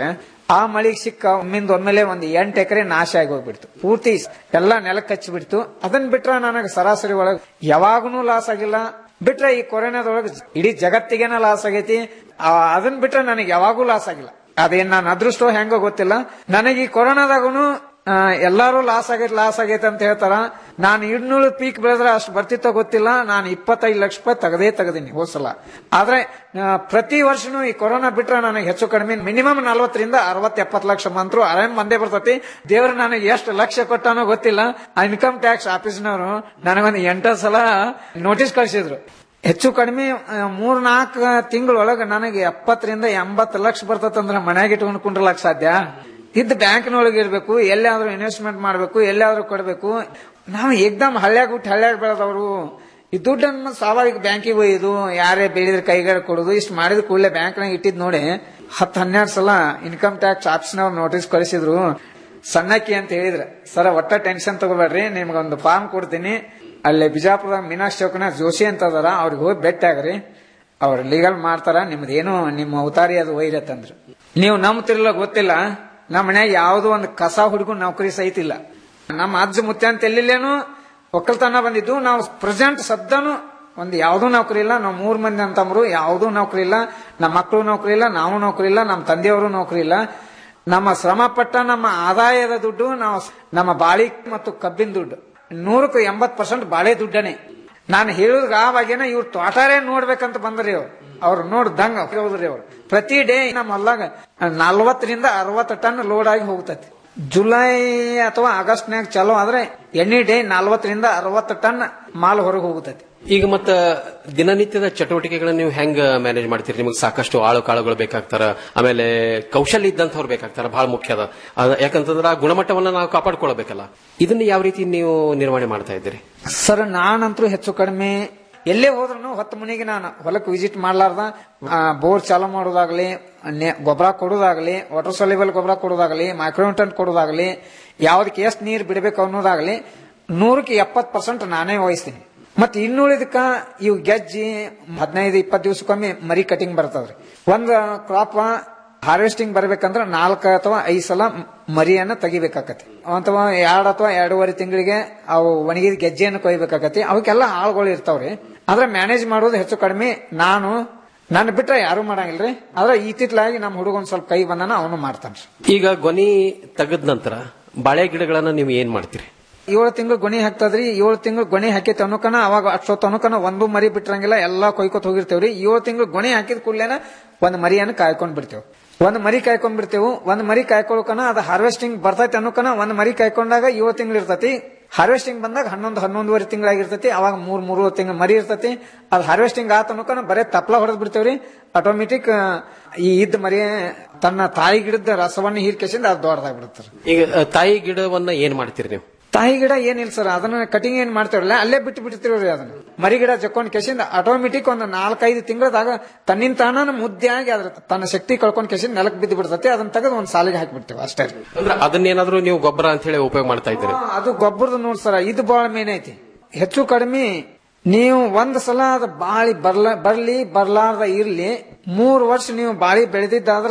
ಆ ಮಳಿಗೆ ಸಿಕ್ಕ ಒಮ್ಮಿಂದ ಒಮ್ಮೆಲೆ ಒಂದು ಎಂಟು ಎಕರೆ ನಾಶ ಆಗಿ ಹೋಗ್ಬಿಡ್ತು ಪೂರ್ತಿ ಎಲ್ಲ ನೆಲಕ್ಕೆ ಹಚ್ಚಿಬಿಡ್ತು ಅದನ್ನ ಬಿಟ್ರ ನನಗೆ ಸರಾಸರಿ ಒಳಗೆ ಯಾವಾಗೂ ಲಾಸ್ ಆಗಿಲ್ಲ ಬಿಟ್ರೆ ಈ ಕೊರೋನಾದೊಳಗೆ ಇಡೀ ಜಗತ್ತಿಗೆನ ಲಾಸ್ ಆಗೈತಿ ಆ, ಅದನ್ನ ಬಿಟ್ರೆ ನನಗೆ ಯಾವಾಗೂ ಲಾಸ್ ಆಗಿಲ್ಲ ಅದೇನ್ ನಾನು ಅದೃಷ್ಟ ಹೆಂಗೋ ಗೊತ್ತಿಲ್ಲ ನನಗೆ ಈ ಕೊರೋನಾದಾಗೂ ಎಲ್ಲಾರು ಲಾಸ್ ಆಗೈತೆ ಲಾಸ್ ಆಗೈತೆ ಅಂತ ಹೇಳ್ತಾರ ನಾನು ಇನ್ನೂರು ಪೀಕ್ ಬೆಳೆದ್ರೆ ಅಷ್ಟು ಬರ್ತಿತ್ತೋ ಗೊತ್ತಿಲ್ಲ ನಾನು ಇಪ್ಪತ್ತೈದು ಲಕ್ಷ ರೂಪಾಯಿ ತೆಗದೇ ತೆಗದೀನಿ ಹೋದ್ಸಲ ಆದ್ರೆ ಆ, ಪ್ರತಿ ವರ್ಷನೂ ಈ ಕೊರೋನಾ ಬಿಟ್ರೆ ನನಗೆ ಹೆಚ್ಚು ಕಡಿಮೆ ಮಿನಿಮಮ್ ನಲ್ವತ್ತರಿಂದ ಅರವತ್ ಎಪ್ಪತ್ತು ಲಕ್ಷ ಮಂತ್ರು ಆರಾಮ್ ಬಂದೇ ಬರ್ತತಿ ದೇವ್ರು ನನಗೆ ಎಷ್ಟು ಲಕ್ಷ ಕೊಟ್ಟಾನೋ ಗೊತ್ತಿಲ್ಲ ಇನ್ಕಮ್ ಟ್ಯಾಕ್ಸ್ ಆಫೀಸ್ನವರು ನನಗೊಂದು ಎಂಟು ಸಲ ನೋಟಿಸ್ ಕಳಿಸಿದ್ರು ಹೆಚ್ಚು ಕಡಿಮೆ ಮೂರ್ ನಾಲ್ಕು ತಿಂಗಳೊಳಗೆ ನನಗೆ ಎಪ್ಪತ್ತರಿಂದ ಎಂಬತ್ತು ಲಕ್ಷ ಬರ್ತದಂದ್ರೆ ಮನ್ಯಾಗ ಇಟ್ಕೊಂಡು ಕುಂಡ್ರಲಕ್ ಸಾಧ್ಯ ಇದ್ದ ಬ್ಯಾಂಕ್ನೊಳಗೆ ಇರ್ಬೇಕು ಎಲ್ಲಾದ್ರೂ ಇನ್ವೆಸ್ಟ್ಮೆಂಟ್ ಮಾಡ್ಬೇಕು ಎಲ್ಲಾದ್ರೂ ಕೊಡ್ಬೇಕು ನಾವು ಏಕ್ದಮ್ ಹಳ್ಳ್ಯಾಗ ಬಿಟ್ಟು ಹಳ್ಳ್ಯಾಗ ಬೆಳೆದವರು ಈ ದುಡ್ಡನ್ನು ಸ್ವಾಭಾವಿಕ ಬ್ಯಾಂಕಿಗೆ ಒಯ್ದು ಯಾರೇ ಬೆಳೆದ್ರೆ ಕೈಗಾರ ಕೊಡೋದು ಇಷ್ಟು ಮಾಡಿದ ಕೂಡಲೇ ಬ್ಯಾಂಕ್ನಾಗ ಇಟ್ಟಿದ್ ನೋಡಿ ಹತ್ತು ಹನ್ನೆರಡು ಸಲ ಇನ್ಕಮ್ ಟ್ಯಾಕ್ಸ್ ಆಫೀಸ್ನವ್ರು ನೋಟಿಸ್ ಕಳಿಸಿದ್ರು ಸಣ್ಣಕ್ಕಿ ಅಂತ ಹೇಳಿದ್ರೆ ಸರ ಒಟ್ಟ ಟೆನ್ಷನ್ ತಗೋಬೇಡ್ರಿ ನಿಮ್ಗೊಂದು ಫಾರ್ಮ್ ಕೊಡ್ತೀನಿ ಅಲ್ಲಿ ಬಿಜಾಪುರದ ಮೀನಾಕ್ಷಿ ಚೌಕನ ಜೋಶಿ ಅಂತ ಅದಾರ ಅವ್ರಿಗೆ ಹೋಗಿ ಭೇಟಿ ಆಗ್ರಿ ಅವ್ರು ಲೀಗಲ್ ಮಾಡ್ತಾರ ನಿಮ್ದೇನು ನಿಮ್ಮ ಅವತಾರಿ ಅದು ಒಯ್ರತ್ತಂದ್ರು ನೀವು ನಂಬ್ತಿರಲ್ಲ ಗೊತ್ತಿಲ್ಲ ನಮ್ಮ ಮನ್ಯಾಗ ಯಾವ್ದೋ ಒಂದು ಕಸ ಹುಡುಗ ನೌಕರಿ ಸಹಿತ ಇಲ್ಲ ನಮ್ಮ ಅಜ್ಜ ಮುತ್ತೆ ಅಂತ ಎಲ್ಲಿಲ್ಲೇನು ಒಕ್ಕಲ್ತನ ಬಂದಿದ್ದು ನಾವು ಪ್ರೆಸೆಂಟ್ ಸದ್ದನು ಒಂದು ಯಾವ್ದೂ ನೌಕರಿ ಇಲ್ಲ ನಾವು ಮೂರ್ ಮಂದಿ ಅಂತಂದ್ರು ಯಾವ್ದೂ ನೌಕರಿ ಇಲ್ಲ ನಮ್ಮ ಮಕ್ಕಳು ನೌಕರಿ ಇಲ್ಲ ನಾವು ನೌಕರಿ ಇಲ್ಲ ನಮ್ಮ ತಂದೆಯವರು ನೌಕರಿ ಇಲ್ಲ ನಮ್ಮ ಶ್ರಮ ಪಟ್ಟ ನಮ್ಮ ಆದಾಯದ ದುಡ್ಡು ನಾವು ನಮ್ಮ ಬಾಳಿ ಮತ್ತು ಕಬ್ಬಿನ ದುಡ್ಡು ನೂರಕ್ಕೆ ಎಂಬತ್ ಪರ್ಸೆಂಟ್ ಬಾಳೆ ದುಡ್ಡನೆ ನಾನು ಹೇಳಿದ ಆವಾಗೇನ ಇವ್ರು ತೋಟಾರೇ ನೋಡ್ಬೇಕಂತ ಬಂದ್ರಿ ಅವ್ರು ಅವ್ರು ನೋಡ್ದಂಗ ಹೋದ್ರಿ ಅವ್ರು ಪ್ರತಿ ಡೇ ನಮ್ಮ ಹೊಲ್ದಾಗ ನಲ್ವತ್ತರಿಂದ ಅರವತ್ತು ಟನ್ ಲೋಡ್ ಆಗಿ ಹೋಗ್ತತಿ ಜುಲೈ ಅಥವಾ ಆಗಸ್ಟ್ನಾಗ ಚಲೋ ಆದ್ರೆ ಎನಿ ಡೇ ನಲ್ವತ್ತರಿಂದ ಅರವತ್ತು ಟನ್ ಮಾಲ್ ಹೊರಗೆ ಹೋಗುತ್ತೈತಿ ಈಗ ಮತ್ತ ದಿನನಿತ್ಯದ ಚಟುವಟಿಕೆಗಳನ್ನ ನೀವು ಹೆಂಗ್ ಮ್ಯಾನೇಜ್ ಮಾಡ್ತೀರಿ ನಿಮಗೆ ಸಾಕಷ್ಟು ಆಳು ಕಾಳುಗಳು ಬೇಕಾಗ್ತಾರ ಆಮೇಲೆ ಕೌಶಲ್ಯ ಇದ್ದಂಥವ್ರು ಬೇಕಾಗ್ತಾರ ಬಹಳ ಮುಖ್ಯ ಅದ ಅದ- ಯಾಕಂತಂದ್ರ ಆ ಗುಣಮಟ್ಟವನ್ನ ನಾವು ಕಾಪಾಡ್ಕೊಳ್ಬೇಕಲ್ಲ ಇದನ್ನ ಯಾವ ರೀತಿ ನೀವು ನಿರ್ವಹಣೆ ಮಾಡ್ತಾ ಇದ್ದೀರಿ ಸರ್ ನಾನಂತರೂ ಹೆಚ್ಚು ಕಡಿಮೆ ಎಲ್ಲೇ ಹೋದ್ರು ಹತ್ತು ಮನೆಗೆ ನಾನು ಹೊಲಕ್ಕೆ ವಿಸಿಟ್ ಮಾಡ್ಲಾರ್ದ ಬೋರ್ ಚಾಲು ಮಾಡೋದಾಗ್ಲಿ ನೆ- ಗೊಬ್ಬರ ಕೊಡೋದಾಗ್ಲಿ ವಾಟರ್ ಸೊಲ್ಯೂಬಲ್ ಗೊಬ್ಬರ ಕೊಡೋದಾಗ್ಲಿ ಮೈಕ್ರೋನ್ಟನ್ ಕೊಡೋದಾಗ್ಲಿ ಯಾವ್ದಕ್ಕೆ ಎಷ್ಟು ನೀರು ಬಿಡಬೇಕು ಅನ್ನೋದಾಗ್ಲಿ ನೂರಕ್ಕೆ ಎಪ್ಪತ್ತು ಪರ್ಸೆಂಟ್ ನಾನೇ ವಹಿಸ್ತೀನಿ ಮತ್ತೆ ಇನ್ನುಳಿದಕ್ಕ ಇವು ಗೆಜ್ಜಿ ಹದಿನೈದು ಇಪ್ಪತ್ತು ದಿವಸಕ್ಕೊಮ್ಮೆ ಮರಿ ಕಟಿಂಗ್ ಬರ್ತದ್ರಿ ಒಂದ್ ಕ್ರಾಪ್ ಹಾರ್ವೆಸ್ಟಿಂಗ್ ಬರ್ಬೇಕಂದ್ರ ನಾಲ್ಕು ಅಥವಾ ಐದು ಸಲ ಮರಿಯನ್ನ ತೆಗಿಬೇಕಾಕತಿ ಅಥವಾ ಎರಡು ಅಥವಾ ಎರಡೂವರೆ ತಿಂಗಳಿಗೆ ಅವು ಒಣಗಿದ ಗೆಜ್ಜೆಯನ್ನು ಕೊಯ್ಬೇಕಾಕತಿ ಅವಕ್ಕೆಲ್ಲ ಆಳುಗಳು ಇರ್ತಾವ್ರಿ ಆದ್ರೆ ಮ್ಯಾನೇಜ್ ಮಾಡೋದು ಹೆಚ್ಚು ಕಡಿಮೆ ನಾನು ನನ್ನ ಬಿಟ್ರೆ ಯಾರು ಮಾಡಂಗಿಲ್ರಿ ಆದ್ರೆ ಇತ್ತಿತ್ಲಾಗಿ ನಮ್ಮ ಹುಡುಗ ಒಂದ್ ಸ್ವಲ್ಪ ಕೈ ಬಂದನ ಅವನು ಮಾಡ್ತಾನ್ರಿ ಈಗ ಗೊನಿ ತೆಗೆದ ನಂತರ ಬಾಳೆ ಗಿಡಗಳನ್ನ ನೀವು ಏನ್ ಮಾಡ್ತೀರಿ ಏಳು ತಿಂಗಳು ಗೊಣಿ ಹಾಕ್ತದ್ರಿ ಏಳು ತಿಂಗಳು ಗೊಣಿ ಹಾಕೈತಿ ಅನ್ನೋಕನ ಅವಾಗ ಅಷ್ಟೊತ್ತು ಅನ್ನೋಕನ ಒಂದು ಮರಿ ಬಿಟ್ರಂಗಿಲ್ಲ ಎಲ್ಲಾ ಕೊಯ್ಕೊತ್ ಹೋಗಿರ್ತೇವ್ರಿ ಏಳು ತಿಂಗಳು ಗೊಣಿ ಹಾಕಿದ ಕೂಡಲೇನ ಒಂದ್ ಮರಿಯನ್ನು ಕಾಯ್ಕೊಂಡ್ ಬಿಡ್ತೇವೆ ಒಂದ್ ಮರಿ ಕಾಯ್ಕೊಂಡ್ ಬಿಡ್ತೇವು ಒಂದ್ ಮರಿ ಕಾಯ್ಕೊಳಕನ ಅದ ಹಾರ್ವೆಸ್ಟಿಂಗ್ ಬರ್ತೈತಿ ಅನ್ನೋಕನ ಒಂದ್ ಮರಿ ಕಾಯ್ಕೊಂಡಾಗ ಏಳು ತಿಂಗಳು ಇರ್ತೈತಿ ಹಾರ್ವೆಸ್ಟಿಂಗ್ ಬಂದಾಗ ಹನ್ನೊಂದು ಹನ್ನೊಂದುವರೆ ತಿಂಗಳಾಗಿರ್ತೈತಿ ಅವಾಗ ಮೂರ್ ಮೂರು ತಿಂಗಳು ಮರಿ ಇರ್ತೈತಿ ಅದ್ ಹಾರ್ವೆಸ್ಟಿಂಗ್ ಆತ ಅನ್ನೋಕನ ಬರೇ ತಪ್ಲ ಹೊಡೆದ್ ಬಿಡ್ತೇವ್ರಿ ಆಟೋಮೆಟಿಕ್ ಈ ಇದ್ದ ಮರಿ ತನ್ನ ತಾಯಿ ಗಿಡದ ರಸವನ್ನು ಹೀರ್ಕೆಸಿಂದ ಅದು ದೊಡ್ಡದಾಗ್ಬಿಡುತ್ತೆ ಈಗ ಅ, ತಾಯಿ ಗಿಡವನ್ನ ಏನ್ ಮಾಡ್ತೀರಿ ನೀವು ತಾಯಿ ಗಿಡ ಏನಿಲ್ಲ ಸರ್ ಅದನ್ನ ಕಟಿಂಗ್ ಏನ್ ಮಾಡ್ತೇವಲ್ಲ ಅಲ್ಲೇ ಬಿಟ್ಟು ಬಿಡ್ತಿರೋರಿ ಅದನ್ನ ಮರಿ ಗಿಡ ಜಕ್ಕೊಂಡ್ ಕೆಸಿಂದ ಆಟೋಮೆಟಿಕ್ ಒಂದು ನಾಲ್ಕೈದು ತಿಂಗಳದಾಗ ತನ್ನಿಂದ ತಾನ ಮುದ್ದೆ ಆಗಿ ಅದ್ರ ತನ್ನ ಶಕ್ತಿ ಕಳ್ಕೊಂಡ್ ಕೆಸಿಂದ ನೆಲಕ್ ಬಿದ್ದು ಬಿಡ್ತೈತಿ ಅದನ್ನ ತೆಗೆದು ಒಂದ್ ಸಾಲಿಗೆ ಹಾಕಿಬಿಡ್ತೇವೆ ಅಷ್ಟೇ ರೀ. ಅಂದ್ರೆ ಅದನ್ನೇನಾದ್ರೂ ನೀವು ಗೊಬ್ಬರ ಅಂತ ಹೇಳಿ ಉಪಯೋಗ ಮಾಡ್ತಾ ಇದ್ದೀರಿ ಆ, ಅದು ಗೊಬ್ಬರದ ನೋಡ್ ಸರ ಇದು ಬಹಳ ಮೇನ್ ಐತಿ ಹೆಚ್ಚು ಕಡಿಮೆ ನೀವು ಒಂದ್ ಸಲ ಅದು ಬಾಳಿ ಬರ್ಲ ಬರ್ಲಿ ಬರ್ಲಾರ್ದ ಇರ್ಲಿ ಮೂರ್ ವರ್ಷ ನೀವು ಬಾಳಿ ಬೆಳೆದಿದ್ದಾದ್ರ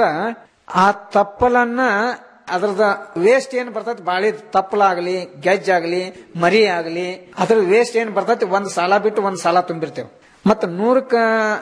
ಆ ತಪ್ಪಲನ್ನ ಅದ್ರದ ವೇಸ್ಟ್ ಏನ್ ಬರ್ತೈತಿ ಬಾಳಿ ತಪ್ಪಲಾಗ್ಲಿ ಗೆಜ್ಜಾಗ್ಲಿ ಮರಿ ಆಗ್ಲಿ ಅದ್ರ ವೇಸ್ಟ್ ಏನ್ ಬರ್ತೈತಿ ಒಂದ್ ಸಾಲ ಬಿಟ್ಟು ಒಂದ್ ಸಾಲ ತುಂಬಿರ್ತೇವೆ ಮತ್ತ ನೂರಕ್ಕ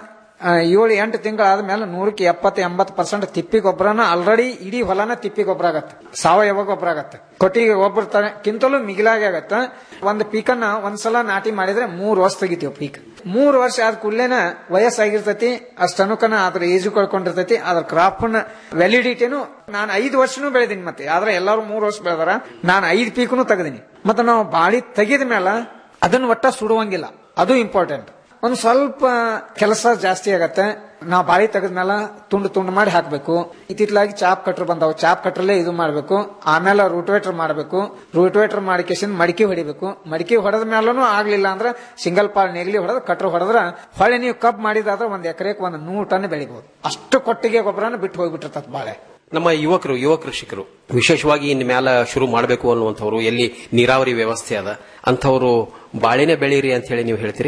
ಆ, ಏಳು ಎಂಟು ತಿಂಗಳು ಆದ್ಮೇಲೆ ನೂರಕ್ಕೆ ಎಪ್ಪತ್ತು ಎಂಬತ್ತು ಪರ್ಸೆಂಟ್ ತಿಪ್ಪಿ ಗೊಬ್ಬರನ ಆಲ್ರೆಡಿ ಇಡೀ ಹೊಲನ ತಿಪ್ಪಿ ಗೊಬ್ಬರ ಆಗತ್ತೆ ಸಾವಯವ ಗೊಬ್ಬರ ಆಗತ್ತೆ ಕೊಟ್ಟಿಗೆ ಗೊಬ್ಬರ ಕಿಂತಲೂ ಮಿಗಿಲಾಗಿ ಆಗತ್ತ ಒಂದು ಪೀಕನ್ನ ಒಂದ್ಸಲ ನಾಟಿ ಮಾಡಿದ್ರೆ ಮೂರ್ ವರ್ಷ ತೆಗಿತೀವಿ ಪೀಕ್ ಮೂರ್ ವರ್ಷ ಆದ ಕೂಡಲೇನ ವಯಸ್ಸಾಗಿರ್ತೈತಿ ಅಷ್ಟನುಕನ ಅದ್ರ ಏಜು ಕಳ್ಕೊಂಡಿರ್ತೈತಿ ಅದ್ರ ಕ್ರಾಪ್ ನ ವ್ಯಾಲಿಡಿಟಿನು ನಾನು ಐದು ವರ್ಷನೂ ಬೆಳೆದೀನಿ ಮತ್ತೆ ಆದ್ರೆ ಎಲ್ಲಾರು ಮೂರ್ ವರ್ಷ ಬೆಳೆದಾರ ನಾನು ಐದು ಪೀಕ್ನು ತೆಗೆದೀನಿ ಮತ್ತೆ ನಾವು ಬಾಳಿ ತೆಗಿದ ಮೇಲೆ ಅದನ್ನ ಒಟ್ಟ ಸುಡುವಂಗಿಲ್ಲ ಅದು ಇಂಪಾರ್ಟೆಂಟ್ ಒಂದ್ ಸ್ವಲ್ಪ ಕೆಲಸ ಜಾಸ್ತಿ ಆಗತ್ತೆ ನಾವು ಬಾಳಿ ತೆಗೆದ್ಮೇಲೆ ತುಂಡು ತುಂಡು ಮಾಡಿ ಹಾಕ್ಬೇಕು ಇತ್ತಿತ್ಲಾಗಿ ಚಾಪ್ ಕಟ್ರ್ ಬಂದಾವ್ ಚಾಪ್ ಕಟ್ರಲ್ಲೇ ಇದು ಮಾಡ್ಬೇಕು ಆಮೇಲೆ ರೂಟ್ವೇಟರ್ ಮಾಡ್ಬೇಕು ರೂಟ್ವೇಟರ್ ಮಾಡಿ ಕೇಸಿಂದ ಮಡಿಕೆ ಹೊಡಿಬೇಕು ಮಡಿಕೆ ಹೊಡೆದ ಮೇಲೂ ಆಗ್ಲಿಲ್ಲ ಅಂದ್ರೆ ಸಿಂಗಲ್ ಪಾಲ್ ನೆಗಲಿ ಹೊಡೆದ್ ಕಟ್ರ್ ಹೊಡೆದ್ರ ಹೊಳೆ ನೀವು ಕಬ್ ಮಾಡಿದಾದ್ರೆ ಒಂದ್ ಎಕರೆಗೆ ಒಂದ್ ನೂರು ಟನ್ ಬೆಳಿಬಹುದು ಅಷ್ಟು ಕೊಟ್ಟಿಗೆ ಗೊಬ್ಬರನ ಬಿಟ್ಟು ಹೋಗ್ಬಿಟ್ಟಿರ್ತದ ಬಾಳೆ ನಮ್ಮ ಯುವಕರು ಯುವ ಕೃಷಿಕರು ವಿಶೇಷವಾಗಿ ಇನ್ ಮ್ಯಾಲ ಶುರು ಮಾಡಬೇಕು ಅನ್ನುವಂಥವ್ರು ಎಲ್ಲಿ ನೀರಾವರಿ ವ್ಯವಸ್ಥೆ ಅದ ಅಂಥವ್ರು ಬಾಳೆನೆ ಬೆಳೀರಿ ಅಂತ ಹೇಳಿ ನೀವು ಹೇಳ್ತೀರಿ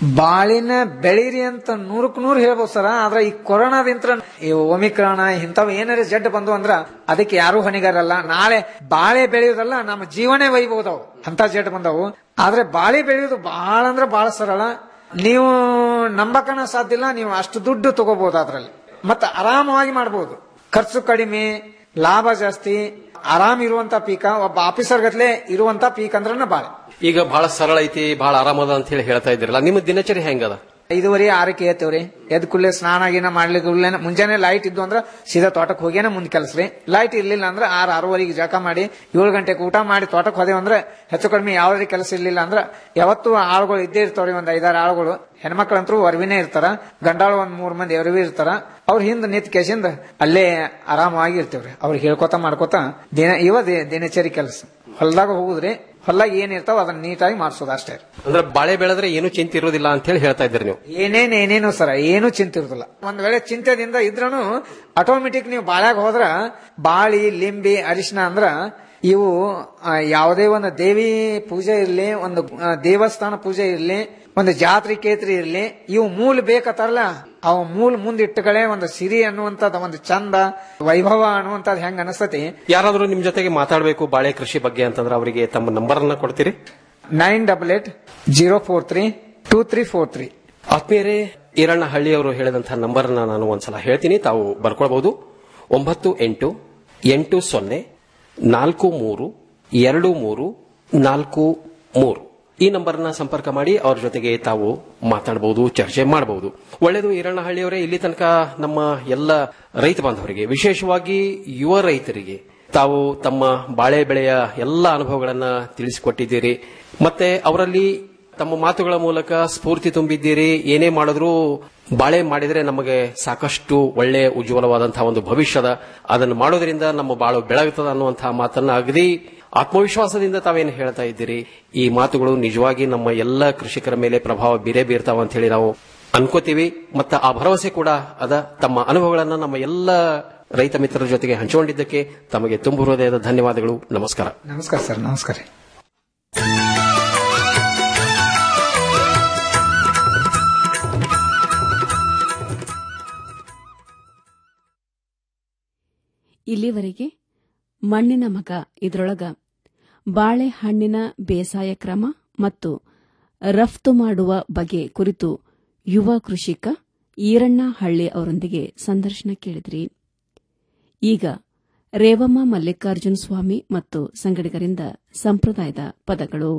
ಬಾಳಿನ ಬೆಳೀರಿ ಅಂತ ನೂರಕ್ ನೂರು ಹೇಳ್ಬೋದು ಸರ ಆದ್ರೆ ಈ ಕೊರೋನಾದಿಂತ್ರ ಈ ಒಮಿಕ್ರಾಣ ಇಂಥವ್ ಏನಾರ ಜಡ್ ಬಂದು ಅಂದ್ರ ಅದಕ್ಕೆ ಯಾರು ಹೊಣೆಗಾರಲ್ಲ ನಾಳೆ ಬಾಳೆ ಬೆಳೆಯೋದಲ್ಲ ನಮ್ಮ ಜೀವನೇ ಒಯ್ಬಹುದು ಅವು ಅಂತ ಜಡ್ ಬಂದವು ಆದ್ರೆ ಬಾಳೆ ಬೆಳೆಯೋದು ಬಹಳ ಅಂದ್ರೆ ಬಹಳ ಸರಳ ನೀವು ನಂಬಕನ ಸಾಧ್ಯ ಇಲ್ಲ ನೀವು ಅಷ್ಟು ದುಡ್ಡು ತಗೋಬಹುದು ಅದ್ರಲ್ಲಿ ಮತ್ತೆ ಆರಾಮವಾಗಿ ಮಾಡಬಹುದು ಖರ್ಚು ಕಡಿಮೆ ಲಾಭ ಜಾಸ್ತಿ ಆರಾಮ್ ಇರುವಂತ ಪೀಕ ಒಬ್ಬ ಆಫೀಸರ್ ಗತ್ಲೆ ಇರುವಂತ ಪೀಕ್ ಅಂದ್ರನ ಬಾಳೆ ಈಗ ಬಹಳ ಸರಳ ಐತಿ ಬಹಳ ಆರಾಮದ ಅಂತ ಹೇಳಿ ಹೇಳ್ತಾ ಇದ್ದೀರಲ್ಲ ನಿಮ್ಮ ದಿನಚರಿ ಹೆಂಗದ ಐದುವರೆ ಆರಕ್ಕೆ ಎತ್ತೇವ್ರಿ ಎದ್ ಕೂಡಲೇ ಸ್ನಾನ ಗೀನ ಮಾಡ್ಲಿಕ್ಕೆ ಕೂಡ್ಲೇ ಮುಂಜಾನೆ ಲೈಟ್ ಇದ್ದು ಅಂದ್ರೆ ಸೀದಾ ತೋಟಕ್ಕೆ ಹೋಗ್ಯಾನ ಮುಂದ್ ಕೆಲಸ್ರಿ ಲೈಟ್ ಇರ್ಲಿಲ್ಲ ಅಂದ್ರೆ ಆರ್ ಆರೂವರೆಗೆ ಜಳಕ ಮಾಡಿ ಏಳು ಗಂಟೆಗೆ ಊಟ ಮಾಡಿ ತೋಟಕ್ಕೆ ಹೋದೇವ್ ಅಂದ್ರೆ ಹೆಚ್ಚು ಕಡಿಮೆ ಯಾವುದೇ ಕೆಲಸ ಇರ್ಲಿಲ್ಲ ಅಂದ್ರೆ ಯಾವತ್ತು ಆಳುಗಳು ಇದ್ದೇ ಇರ್ತಾವ್ರಿ ಒಂದ್ ಐದಾರು ಆಳುಗಳು ಹೆಣ್ಮಕ್ಳಂತರೂ ಅರ್ವಿನೇ ಇರ್ತಾರ ಗಂಡಾಳು ಒಂದ್ ಮೂರ್ ಮಂದಿ ಅರಿವಿ ಇರ್ತಾರ ಅವ್ರ ಹಿಂದ್ ನಿಂತ್ ಕೇಸಿಂದ ಅಲ್ಲೇ ಆರಾಮವಾಗಿ ಇರ್ತೇವ್ರಿ ಅವ್ರಿಗೆ ಹೇಳ್ಕೊತ ಮಾಡ್ಕೊತ ದಿನ ಇವ ದಿ- ದಿನಚರಿ ಕೆಲಸ ಹೊಲ್ದಾಗ ಹೋಗುದ್ರಿ ಹೊಲ್ದಾಗ ಏನ್ ಇರ್ತಾವ ಅದನ್ನ ನೀಟಾಗಿ ಮಾಡ್ಸೋದು ಅಷ್ಟೇ ಅಂದ್ರೆ ಬಾಳೆ ಬೆಳೆದ್ರೆ ಏನು ಚಿಂತೆ ಇರೋದಿಲ್ಲ ಅಂತ ಹೇಳಿ ಹೇಳ್ತಾ ಇದ್ದೀರಿ ನೀವು ಏನೇನ್ ಏನೇನು ಸರ ಏನು ಚಿಂತೆ ಇರುದಿಲ್ಲ ಒಂದ್ ವೇಳೆ ಚಿಂತೆದಿಂದ ಇದ್ರೂ ಆಟೋಮೆಟಿಕ್ ನೀವು ಬಾಳ್ಯಾಗ ಹೋದ್ರ ಬಾಳಿ ಲಿಂಬಿ ಅರಿಶಿನ ಅಂದ್ರ ಇವು ಆ, ಯಾವುದೇ ಒಂದು ದೇವಿ ಪೂಜೆ ಇರ್ಲಿ ಒಂದು ಆ, ದೇವಸ್ಥಾನ ಪೂಜೆ ಇರ್ಲಿ ಒಂದು ಜಾತ್ರೆ ಕೇತ್ರಿ ಇರ್ಲಿ ಇವು ಮೂಲ ಬೇಕತ್ತಾರಲ್ಲ ಅವು ಮೂಲ ಮುಂದ್ ಇಟ್ಟಗಳೇ ಒಂದು ಸಿರಿ ಅನ್ನುವಂಥದ್ದು ಒಂದು ಚಂದ ವೈಭವ ಅನ್ನುವಂಥದ್ದು ಹೆಂಗ್ ಅನಸ್ತತಿ ಯಾರಾದ್ರೂ ನಿಮ್ ಜೊತೆಗೆ ಮಾತಾಡಬೇಕು ಬಾಳೆ ಕೃಷಿ ಬಗ್ಗೆ ಅಂತಂದ್ರೆ ಅವರಿಗೆ ತಮ್ಮ ನಂಬರ್ ಅನ್ನ ಕೊಡ್ತೀರಿ nine double eight zero four three two three four three ಆತ್ಮೀಯರೇ ಈರಣ್ಣ ಹಳ್ಳಿಯವರು ಹೇಳಿದಂತಹ ನಂಬರ್ ನಾನು ಒಂದ್ಸಲ ಹೇಳ್ತೀನಿ ತಾವು ಬರ್ಕೊಳ್ಬಹುದು ಒಂಬತ್ತು ಎಂಟು ಎಂಟು ಸೊನ್ನೆ ನಾಲ್ಕು ಮೂರು ಎರಡು ಮೂರು ನಾಲ್ಕು ಮೂರು ಈ ನಂಬರ್ನ ಸಂಪರ್ಕ ಮಾಡಿ ಅವ್ರ ಜೊತೆಗೆ ತಾವು ಮಾತಾಡಬಹುದು ಚರ್ಚೆ ಮಾಡಬಹುದು ಒಳ್ಳೆಯದು ಈರಣ್ಣಹಳ್ಳಿಯವರೇ ಇಲ್ಲಿ ತನಕ ನಮ್ಮ ಎಲ್ಲ ರೈತ ಬಾಂಧವರಿಗೆ ವಿಶೇಷವಾಗಿ ಯುವ ರೈತರಿಗೆ ತಾವು ತಮ್ಮ ಬಾಳೆ ಬೆಳೆಯ ಎಲ್ಲ ಅನುಭವಗಳನ್ನ ತಿಳಿಸಿಕೊಟ್ಟಿದ್ದೀರಿ ಮತ್ತೆ ಅವರಲ್ಲಿ ತಮ್ಮ ಮಾತುಗಳ ಮೂಲಕ ಸ್ಫೂರ್ತಿ ತುಂಬಿದ್ದೀರಿ ಏನೇ ಮಾಡಿದ್ರೂ ಬಾಳೆ ಮಾಡಿದ್ರೆ ನಮಗೆ ಸಾಕಷ್ಟು ಒಳ್ಳೆ ಉಜ್ವಲವಾದಂತಹ ಒಂದು ಭವಿಷ್ಯದ ಅದನ್ನು ಮಾಡೋದ್ರಿಂದ ನಮ್ಮ ಬಾಳು ಬೆಳಗುತ್ತದೆ ಅನ್ನುವಂತಹ ಮಾತನ್ನ ಅಗದಿ ಆತ್ಮವಿಶ್ವಾಸದಿಂದ ತಾವೇನು ಹೇಳ್ತಾ ಇದ್ದೀರಿ ಈ ಮಾತುಗಳು ನಿಜವಾಗಿ ನಮ್ಮ ಎಲ್ಲ ಕೃಷಿಕರ ಮೇಲೆ ಪ್ರಭಾವ ಬೀರೇ ಬೀರ್ತಾವ ಅಂತ ಹೇಳಿ ನಾವು ಅನ್ಕೋತೀವಿ ಮತ್ತು ಆ ಭರವಸೆ ಕೂಡ ಅದ ತಮ್ಮ ಅನುಭವಗಳನ್ನ ನಮ್ಮ ಎಲ್ಲ ರೈತ ಮಿತ್ರರ ಜೊತೆಗೆ ಹಂಚಿಕೊಂಡಿದ್ದಕ್ಕೆ ತಮಗೆ ತುಂಬು ಹೃದಯದ ಧನ್ಯವಾದಗಳು ನಮಸ್ಕಾರ ನಮಸ್ಕಾರ ಸರ್ ನಮಸ್ಕಾರ ರೀ ಇಲ್ಲಿವರೆಗೆ ಮಣ್ಣಿನ ಮಗ ಇದರೊಳಗ ಬಾಳೆಹಣ್ಣಿನ ಬೇಸಾಯ ಕ್ರಮ ಮತ್ತು ರಫ್ತು ಮಾಡುವ ಬಗೆ ಕುರಿತು ಯುವ ಕೃಷಿಕ ಈರಣ್ಣ ಹಳ್ಳಿ ಅವರೊಂದಿಗೆ ಸಂದರ್ಶನ ಕೇಳಿದ್ರಿ ಈಗ ರೇವಮ್ಮ ಮಲ್ಲಿಕಾರ್ಜುನ ಸ್ವಾಮಿ ಮತ್ತು ಸಂಗಡಿಗರಿಂದ ಸಂಪ್ರದಾಯದ ಪದಗಳು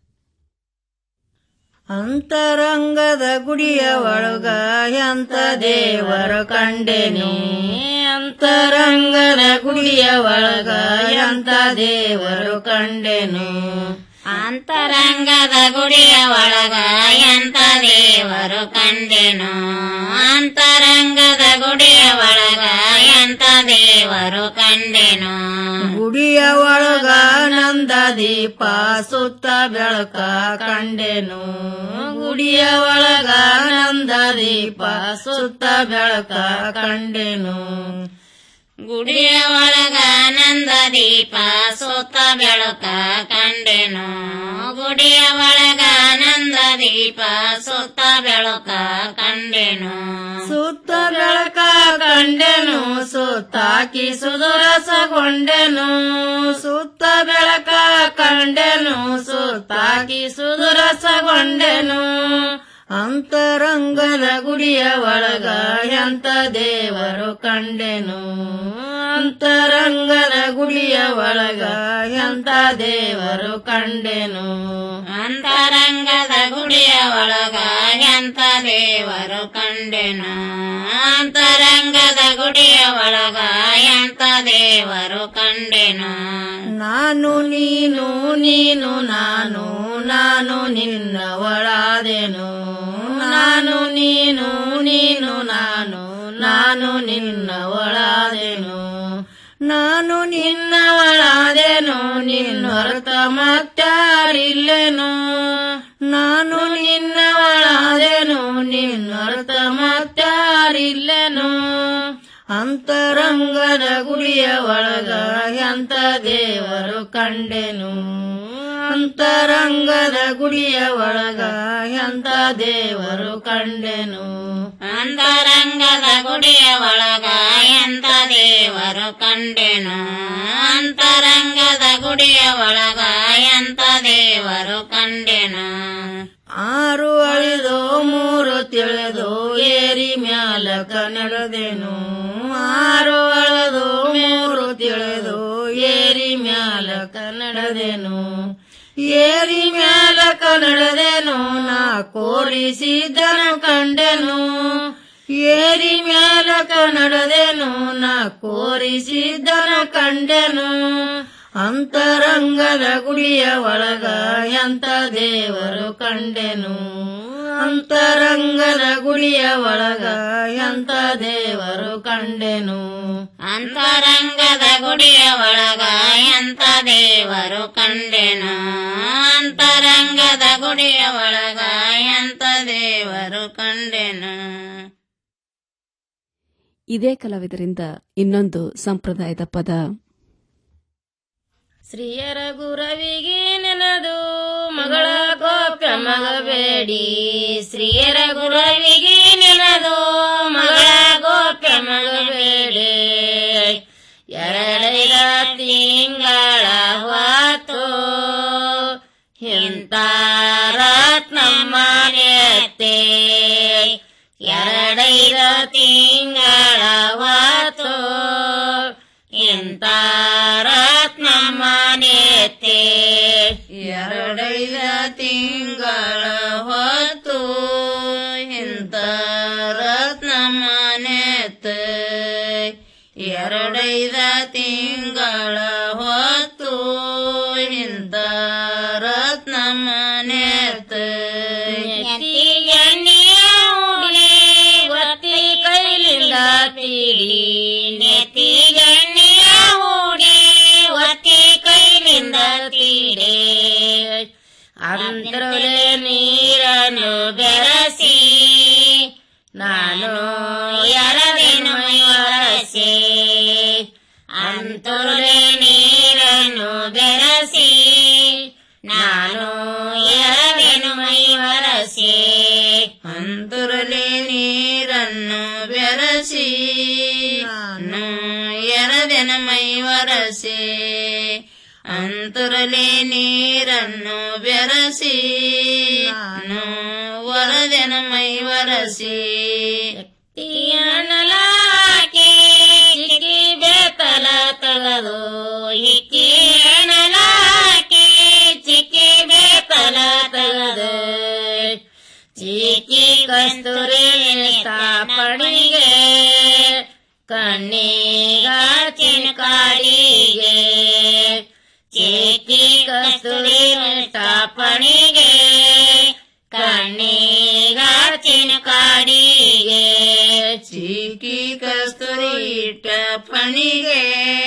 ಅಂತರಂಗದ ಗುಡಿಯ ಒಳಗ ಎಂತ ದೇವರ ಕಂಡೆನಿ ಅಂತರಂಗದ ಗುಡಿಯ ಒಳಗ ಎಂತ ದೇವರು ಕಂಡೆನು ಅಂತರಂಗದ ಗುಡಿಯ ಒಳಗ ಎಂತ ದೇವರು ಕಂಡೆನು ಅಂತರಂಗದ ಗುಡಿಯ ಒಳಗ ಎಂತ ದೇವರು ಕಂಡೆನು ಗುಡಿಯ ಒಳಗ ನಂದ ದೀಪ ಸುತ್ತ ಬೆಳಕ ಕಂಡೆನು ಗುಡಿಯ ಒಳಗ ನಂದ ದೀಪ ಸುತ್ತ ಬೆಳಕ ಕಂಡೆನು ಗುಡಿಯ ಒಳಗ ನಂದ ದೀಪ ಸುತ್ತ ಬೆಳಕ ಕಂಡೆನು ಗುಡಿಯ ಒಳಗ ನಂದ ದೀಪ ಸುತ್ತ ಬೆಳಕ ಕಂಡೆನು ಸುತ್ತ ಬೆಳಕ ಕಂಡೆನು ಸುತ್ತಾಕಿ ಸುದುರಸಗೊಂಡೆನು ಸುತ್ತ ಬೆಳಕ ಕಂಡೆನು ಸುತ್ತಾಕಿ ಸುದುರಸಗೊಂಡೆನು ಅಂತರಂಗದ ಗುಡಿಯ ಒಳಗ ಎಂತ ದೇವರು ಕಂಡೆನು ಅಂತರಂಗದ ಗುಡಿಯ ಒಳಗ ಎಂತ ದೇವರು ಕಂಡೆನು ಅಂತರಂಗದ ಗುಡಿಯ ಒಳಗ ಎಂತ ದೇವರು ಕಂಡೆನು ಅಂತರಂಗದ ಗುಡಿಯ ಒಳಗ ಎಂತ ದೇವರು ಕಂಡೆನು ನಾನು ನೀನು ನೀನು ನಾನು ನಾನು ನಿನ್ನ ಒಳಾದೆನು ನಾನು ನೀನು ನೀನು ನಾನು ನಾನು ನಿನ್ನ ಒಳಾದೆನು ನಾನು ನಿನ್ನ ಒಳಾದೆನು ನಿನ್ನ ಹೊರತ ಮತ್ತಾರಿಲ್ಲೆನು ನಾನು ನಿನ್ನ ಒಳಾದೆನು ನಿನ್ನ ಹೊರತ ಮತ್ತಾರಿಲ್ಲೆನು ಅಂತರಂಗದ ಗುಡಿಯ ಒಳಗ ಎಂತ ದೇವರು ಕಂಡೆನು ಅಂತರಂಗದ ಗುಡಿಯ ಒಳಗ ಎಂತ ದೇವರು ಕಂಡೆನು ಅಂತರಂಗದ ಗುಡಿಯ ಒಳಗ ಎಂತ ದೇವರು ಕಂಡೆನು ಅಂತರಂಗದ ಗುಡಿಯ ಒಳಗ ಎಂತ ದೇವರು ಕಂಡೆನು ಆರು ಅಳಿದು ಮೂರು ತಿಳಿದು ಏರಿ ಮ್ಯಾಲಕ ನಡೆದೆನು ಆರು ಅಳದು ಮೂರು ತಿಳಿದು ಏರಿ ಮ್ಯಾಲಕ ನಡೆದೆನು ಏರಿ ಮ್ಯಾಲಕ ನಡೆದೆನು ನಾ ಕೋರಿಸಿದ್ದನು ಕಂಡೆನು ಏರಿ ಮ್ಯಾಲಕ ನಡೆದೆನು ನಾ ಕೋರಿಸಿದ್ದನು ಕಂಡೆನು ಅಂತರಂಗದ ಗುಡಿಯ ಒಳಗ ಎಂತ ದೇವರು ಕಂಡೆನು ಅಂತರಂಗದ ಗುಡಿಯ ಒಳಗ ಎಂತ ದೇವರು ಕಂಡೆನು ಅಂತರಂಗದ ಗುಡಿಯ ಒಳಗ ಎಂತ ದೇವರು ಕಂಡೆನು ಅಂತರಂಗದ ಗುಡಿಯ ಒಳಗ ಎಂತ ದೇವರು ಕಂಡೆನು ಇದೇ ಕಲಾವಿದರಿಂದ ಇನ್ನೊಂದು ಸಂಪ್ರದಾಯದ ಪದ ಶ್ರೀಯರ ಗುರವಿಗೆ ನೆನದು ಮಗಳ ಗೋಪ್ಯ ಮಗಬೇಡಿ ಶ್ರೀಯರ ಗುರವಿಗೆ ನೆನದು ಮಗಳ ಗೋಪ್ಯ ಮಗಬೇಡಿ ಎರಡೈದ ತಿಂಗಳ ಹೊತ್ತು ಇಂತ ರತ್ನಮ್ಮ ನೆತ್ತೆ ಎರಡೈದ ತಿಂಗಳ ಹೊತ್ತು ಇಂತ ರತ್ನಮ್ಮ ನೆತ್ತೆ ಎರಡೈದ ತಿಂಗಳ ಹೊತ್ತು ಇಂತ ರತ್ನಮ್ಮ ನೆತ್ತೆ ಎರಡೈದ ತಿಂಗಳ ಹೊತ್ತು ಇಂತ ರತ್ನಮ್ಮ ನೆತ್ತೆ ಎಣ್ಣೆಯ ಉಡಿ ಒತ್ತಿ ಕೈಲಿಂದ ತೀಡಿ ನೆತ್ತಿ ಎಣ್ಣೆಯ ಉಡಿ ಒತ್ತಿ ಕೈಲಿಂದ ತೀಡೆ ಅಂತರಲೆ ನೀರನ್ನು ಬೆರೆಸಿ ನಾನು ಎರದೇನು ಒರಸಿ ಅಂತರಲೆ ನೀರನ್ನು ಬೆರೆಸಿ ನಾನು ಎರದೇನು ಮೈ ಒರಸಿ ಅಂತರಲೆ ನೀರನ್ನು ಬೆರೆಸಿ ನಾನು ಎರದೆನ ಮೈ ಒರಸಿ ಅಂತರಲೆ ನೀರನ್ನು ಬೆರೆಸಿ ನಾನು ವರದೆನ ಮೈ ಒರಸಿ ಅಣಲಾಕಿ ಚಿಕ್ಕಿ ಬೇತಲ ತಗದು ಇಕ್ಕಿ ಅಣಲಾಕಿ ಚಿಕ್ಕಿ ಬೇತಲ ತಗದು ಚಿಕ್ಕಿ ಕಸ್ತೂರಿ ಸ್ಥಾಪಣಿಗೆ ಕಣ್ಣಿಗಾಚಿನ ಕಾಡಿಗೆ ಚಿಕ್ಕಿ ಕಸ್ತೂರಿ ಸ್ಥಾಪಣಿಗೆ ಕಣ್ಣಿಗಾಚಿನ ಕಾಡಿಗೆ ಚಿಕ್ಕಿ ಕಸ್ತೂರಿ ಟಪಣಿಗೆ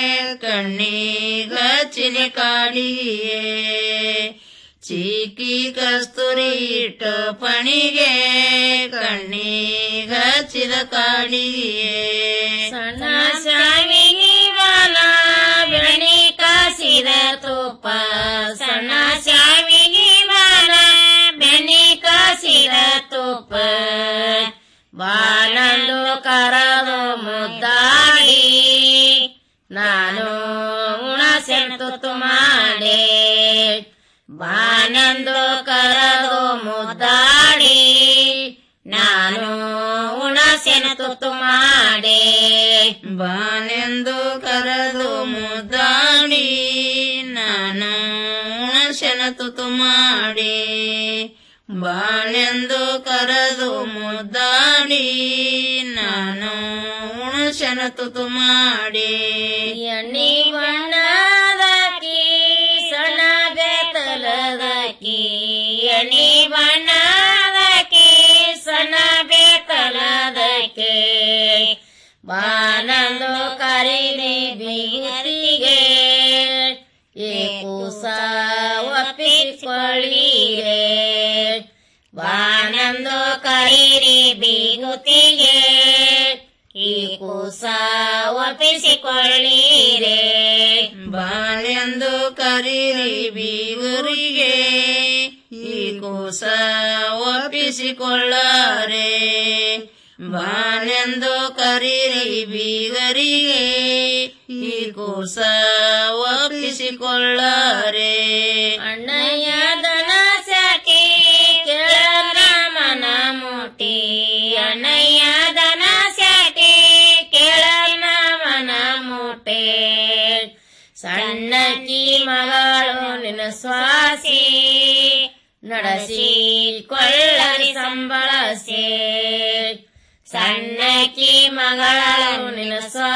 ಕಣ್ಣಿಗಾಚಿನ ಕಾಡಿಗೆ ಚಿಕ್ಕಿ ಕಸ್ತೂರಿ ಟಪಣಿಗೆ ಕಣ್ಣಿಗಚ್ಚಿದ ಕಾಡಿಗೆ ಸಣ್ಣ ಶಾವಿಗೆ ಬಾಲ ಬೆಣಿ ಕಾಸಿದ ತುಪ್ಪ ಸಣ್ಣ ಶಾವಿಗೆ ಬಾಲ ಬೆಣ್ಣೆ ಕಾಸಿದ ತುಪ್ಪ ಬಾಲಂದು ಕರದು ಮುದ್ದಾಡಿ ನಾನು ಉಣಸೆನ್ ತುತ್ತು ಮಾಡೆ ಬಾನಂದು ಕರದು ಮುದ್ದಾಡಿ ನಾನು ಉಣಸೆನ ತುತ್ತು ಮಾಡೆ ಬಾನೆಂದು ಕರೆದು ಮುದ್ದಾಡಿ ನಾನು ಉಣಸೆನ ತುತ್ತು ಮಾಡಿ ಬಾಳೆಂದು ಕರೆದು ಮುದ್ದಾಡಿ ನಾನು ಉಣಸೆನ ತುತ್ತು ಮಾಡಿ ಎಣ್ಣೆ ಬಣ್ಣದಾಕಿ ಸಣ್ಣ ಬೇತಲದಾಕಿ ಎಣ್ಣೆ ಬಣ್ಣದಾಕಿ ಸಣ್ಣ ಬೇತಲದಕ್ಕೆ ಬಾನಂದು ಕರೀನಿ ಬೀಗರಿಗೆ ಏ ಕೂಸ ಒಪ್ಪಿಕೊಳ್ಳಿರೆ ಬಾನಂದು ಕರೀರಿ ಬೀಗುತ್ತಿಗೆ ಈ ಕೂಸ ಒಪ್ಪಿಸಿ ಕೊಳ್ಳಿರೆ ಬಾಳೆಂದು ಕರೀರಿ ಬೀಗರಿಗೆ ಈ ಕೂಸ ಒಪ್ಪಿಸಿಕೊಳ್ಳರೆ ಬಾಳೆಂದು ಕರೀರಿ ಬೀಗರಿಗೆ ಈ ಕೂಸ ಒಪ್ಪಿಸಿಕೊಳ್ಳರೆ ಅಣ್ಣಯ್ಯ ದನ ಸಾಕಿ ಕೇಳನ ಮನ ಮುಟಿ ಅಣ್ಣಯ್ಯ ದನ ಸಾಕಿ ಕೇಳನ ಮನ ಮುಟೆ ಸಣ್ಣಕಿ ಮಗಳು ನಿನ್ನ ಸ್ವಾಸಿ ನಡೆಸಿ ಕೊಳ್ಳರಿ ಸಂಬಳಸೆ ಸಣ್ಣಕಿ ಮಗಳು ನಿನ್ನ ಸ್ವಾ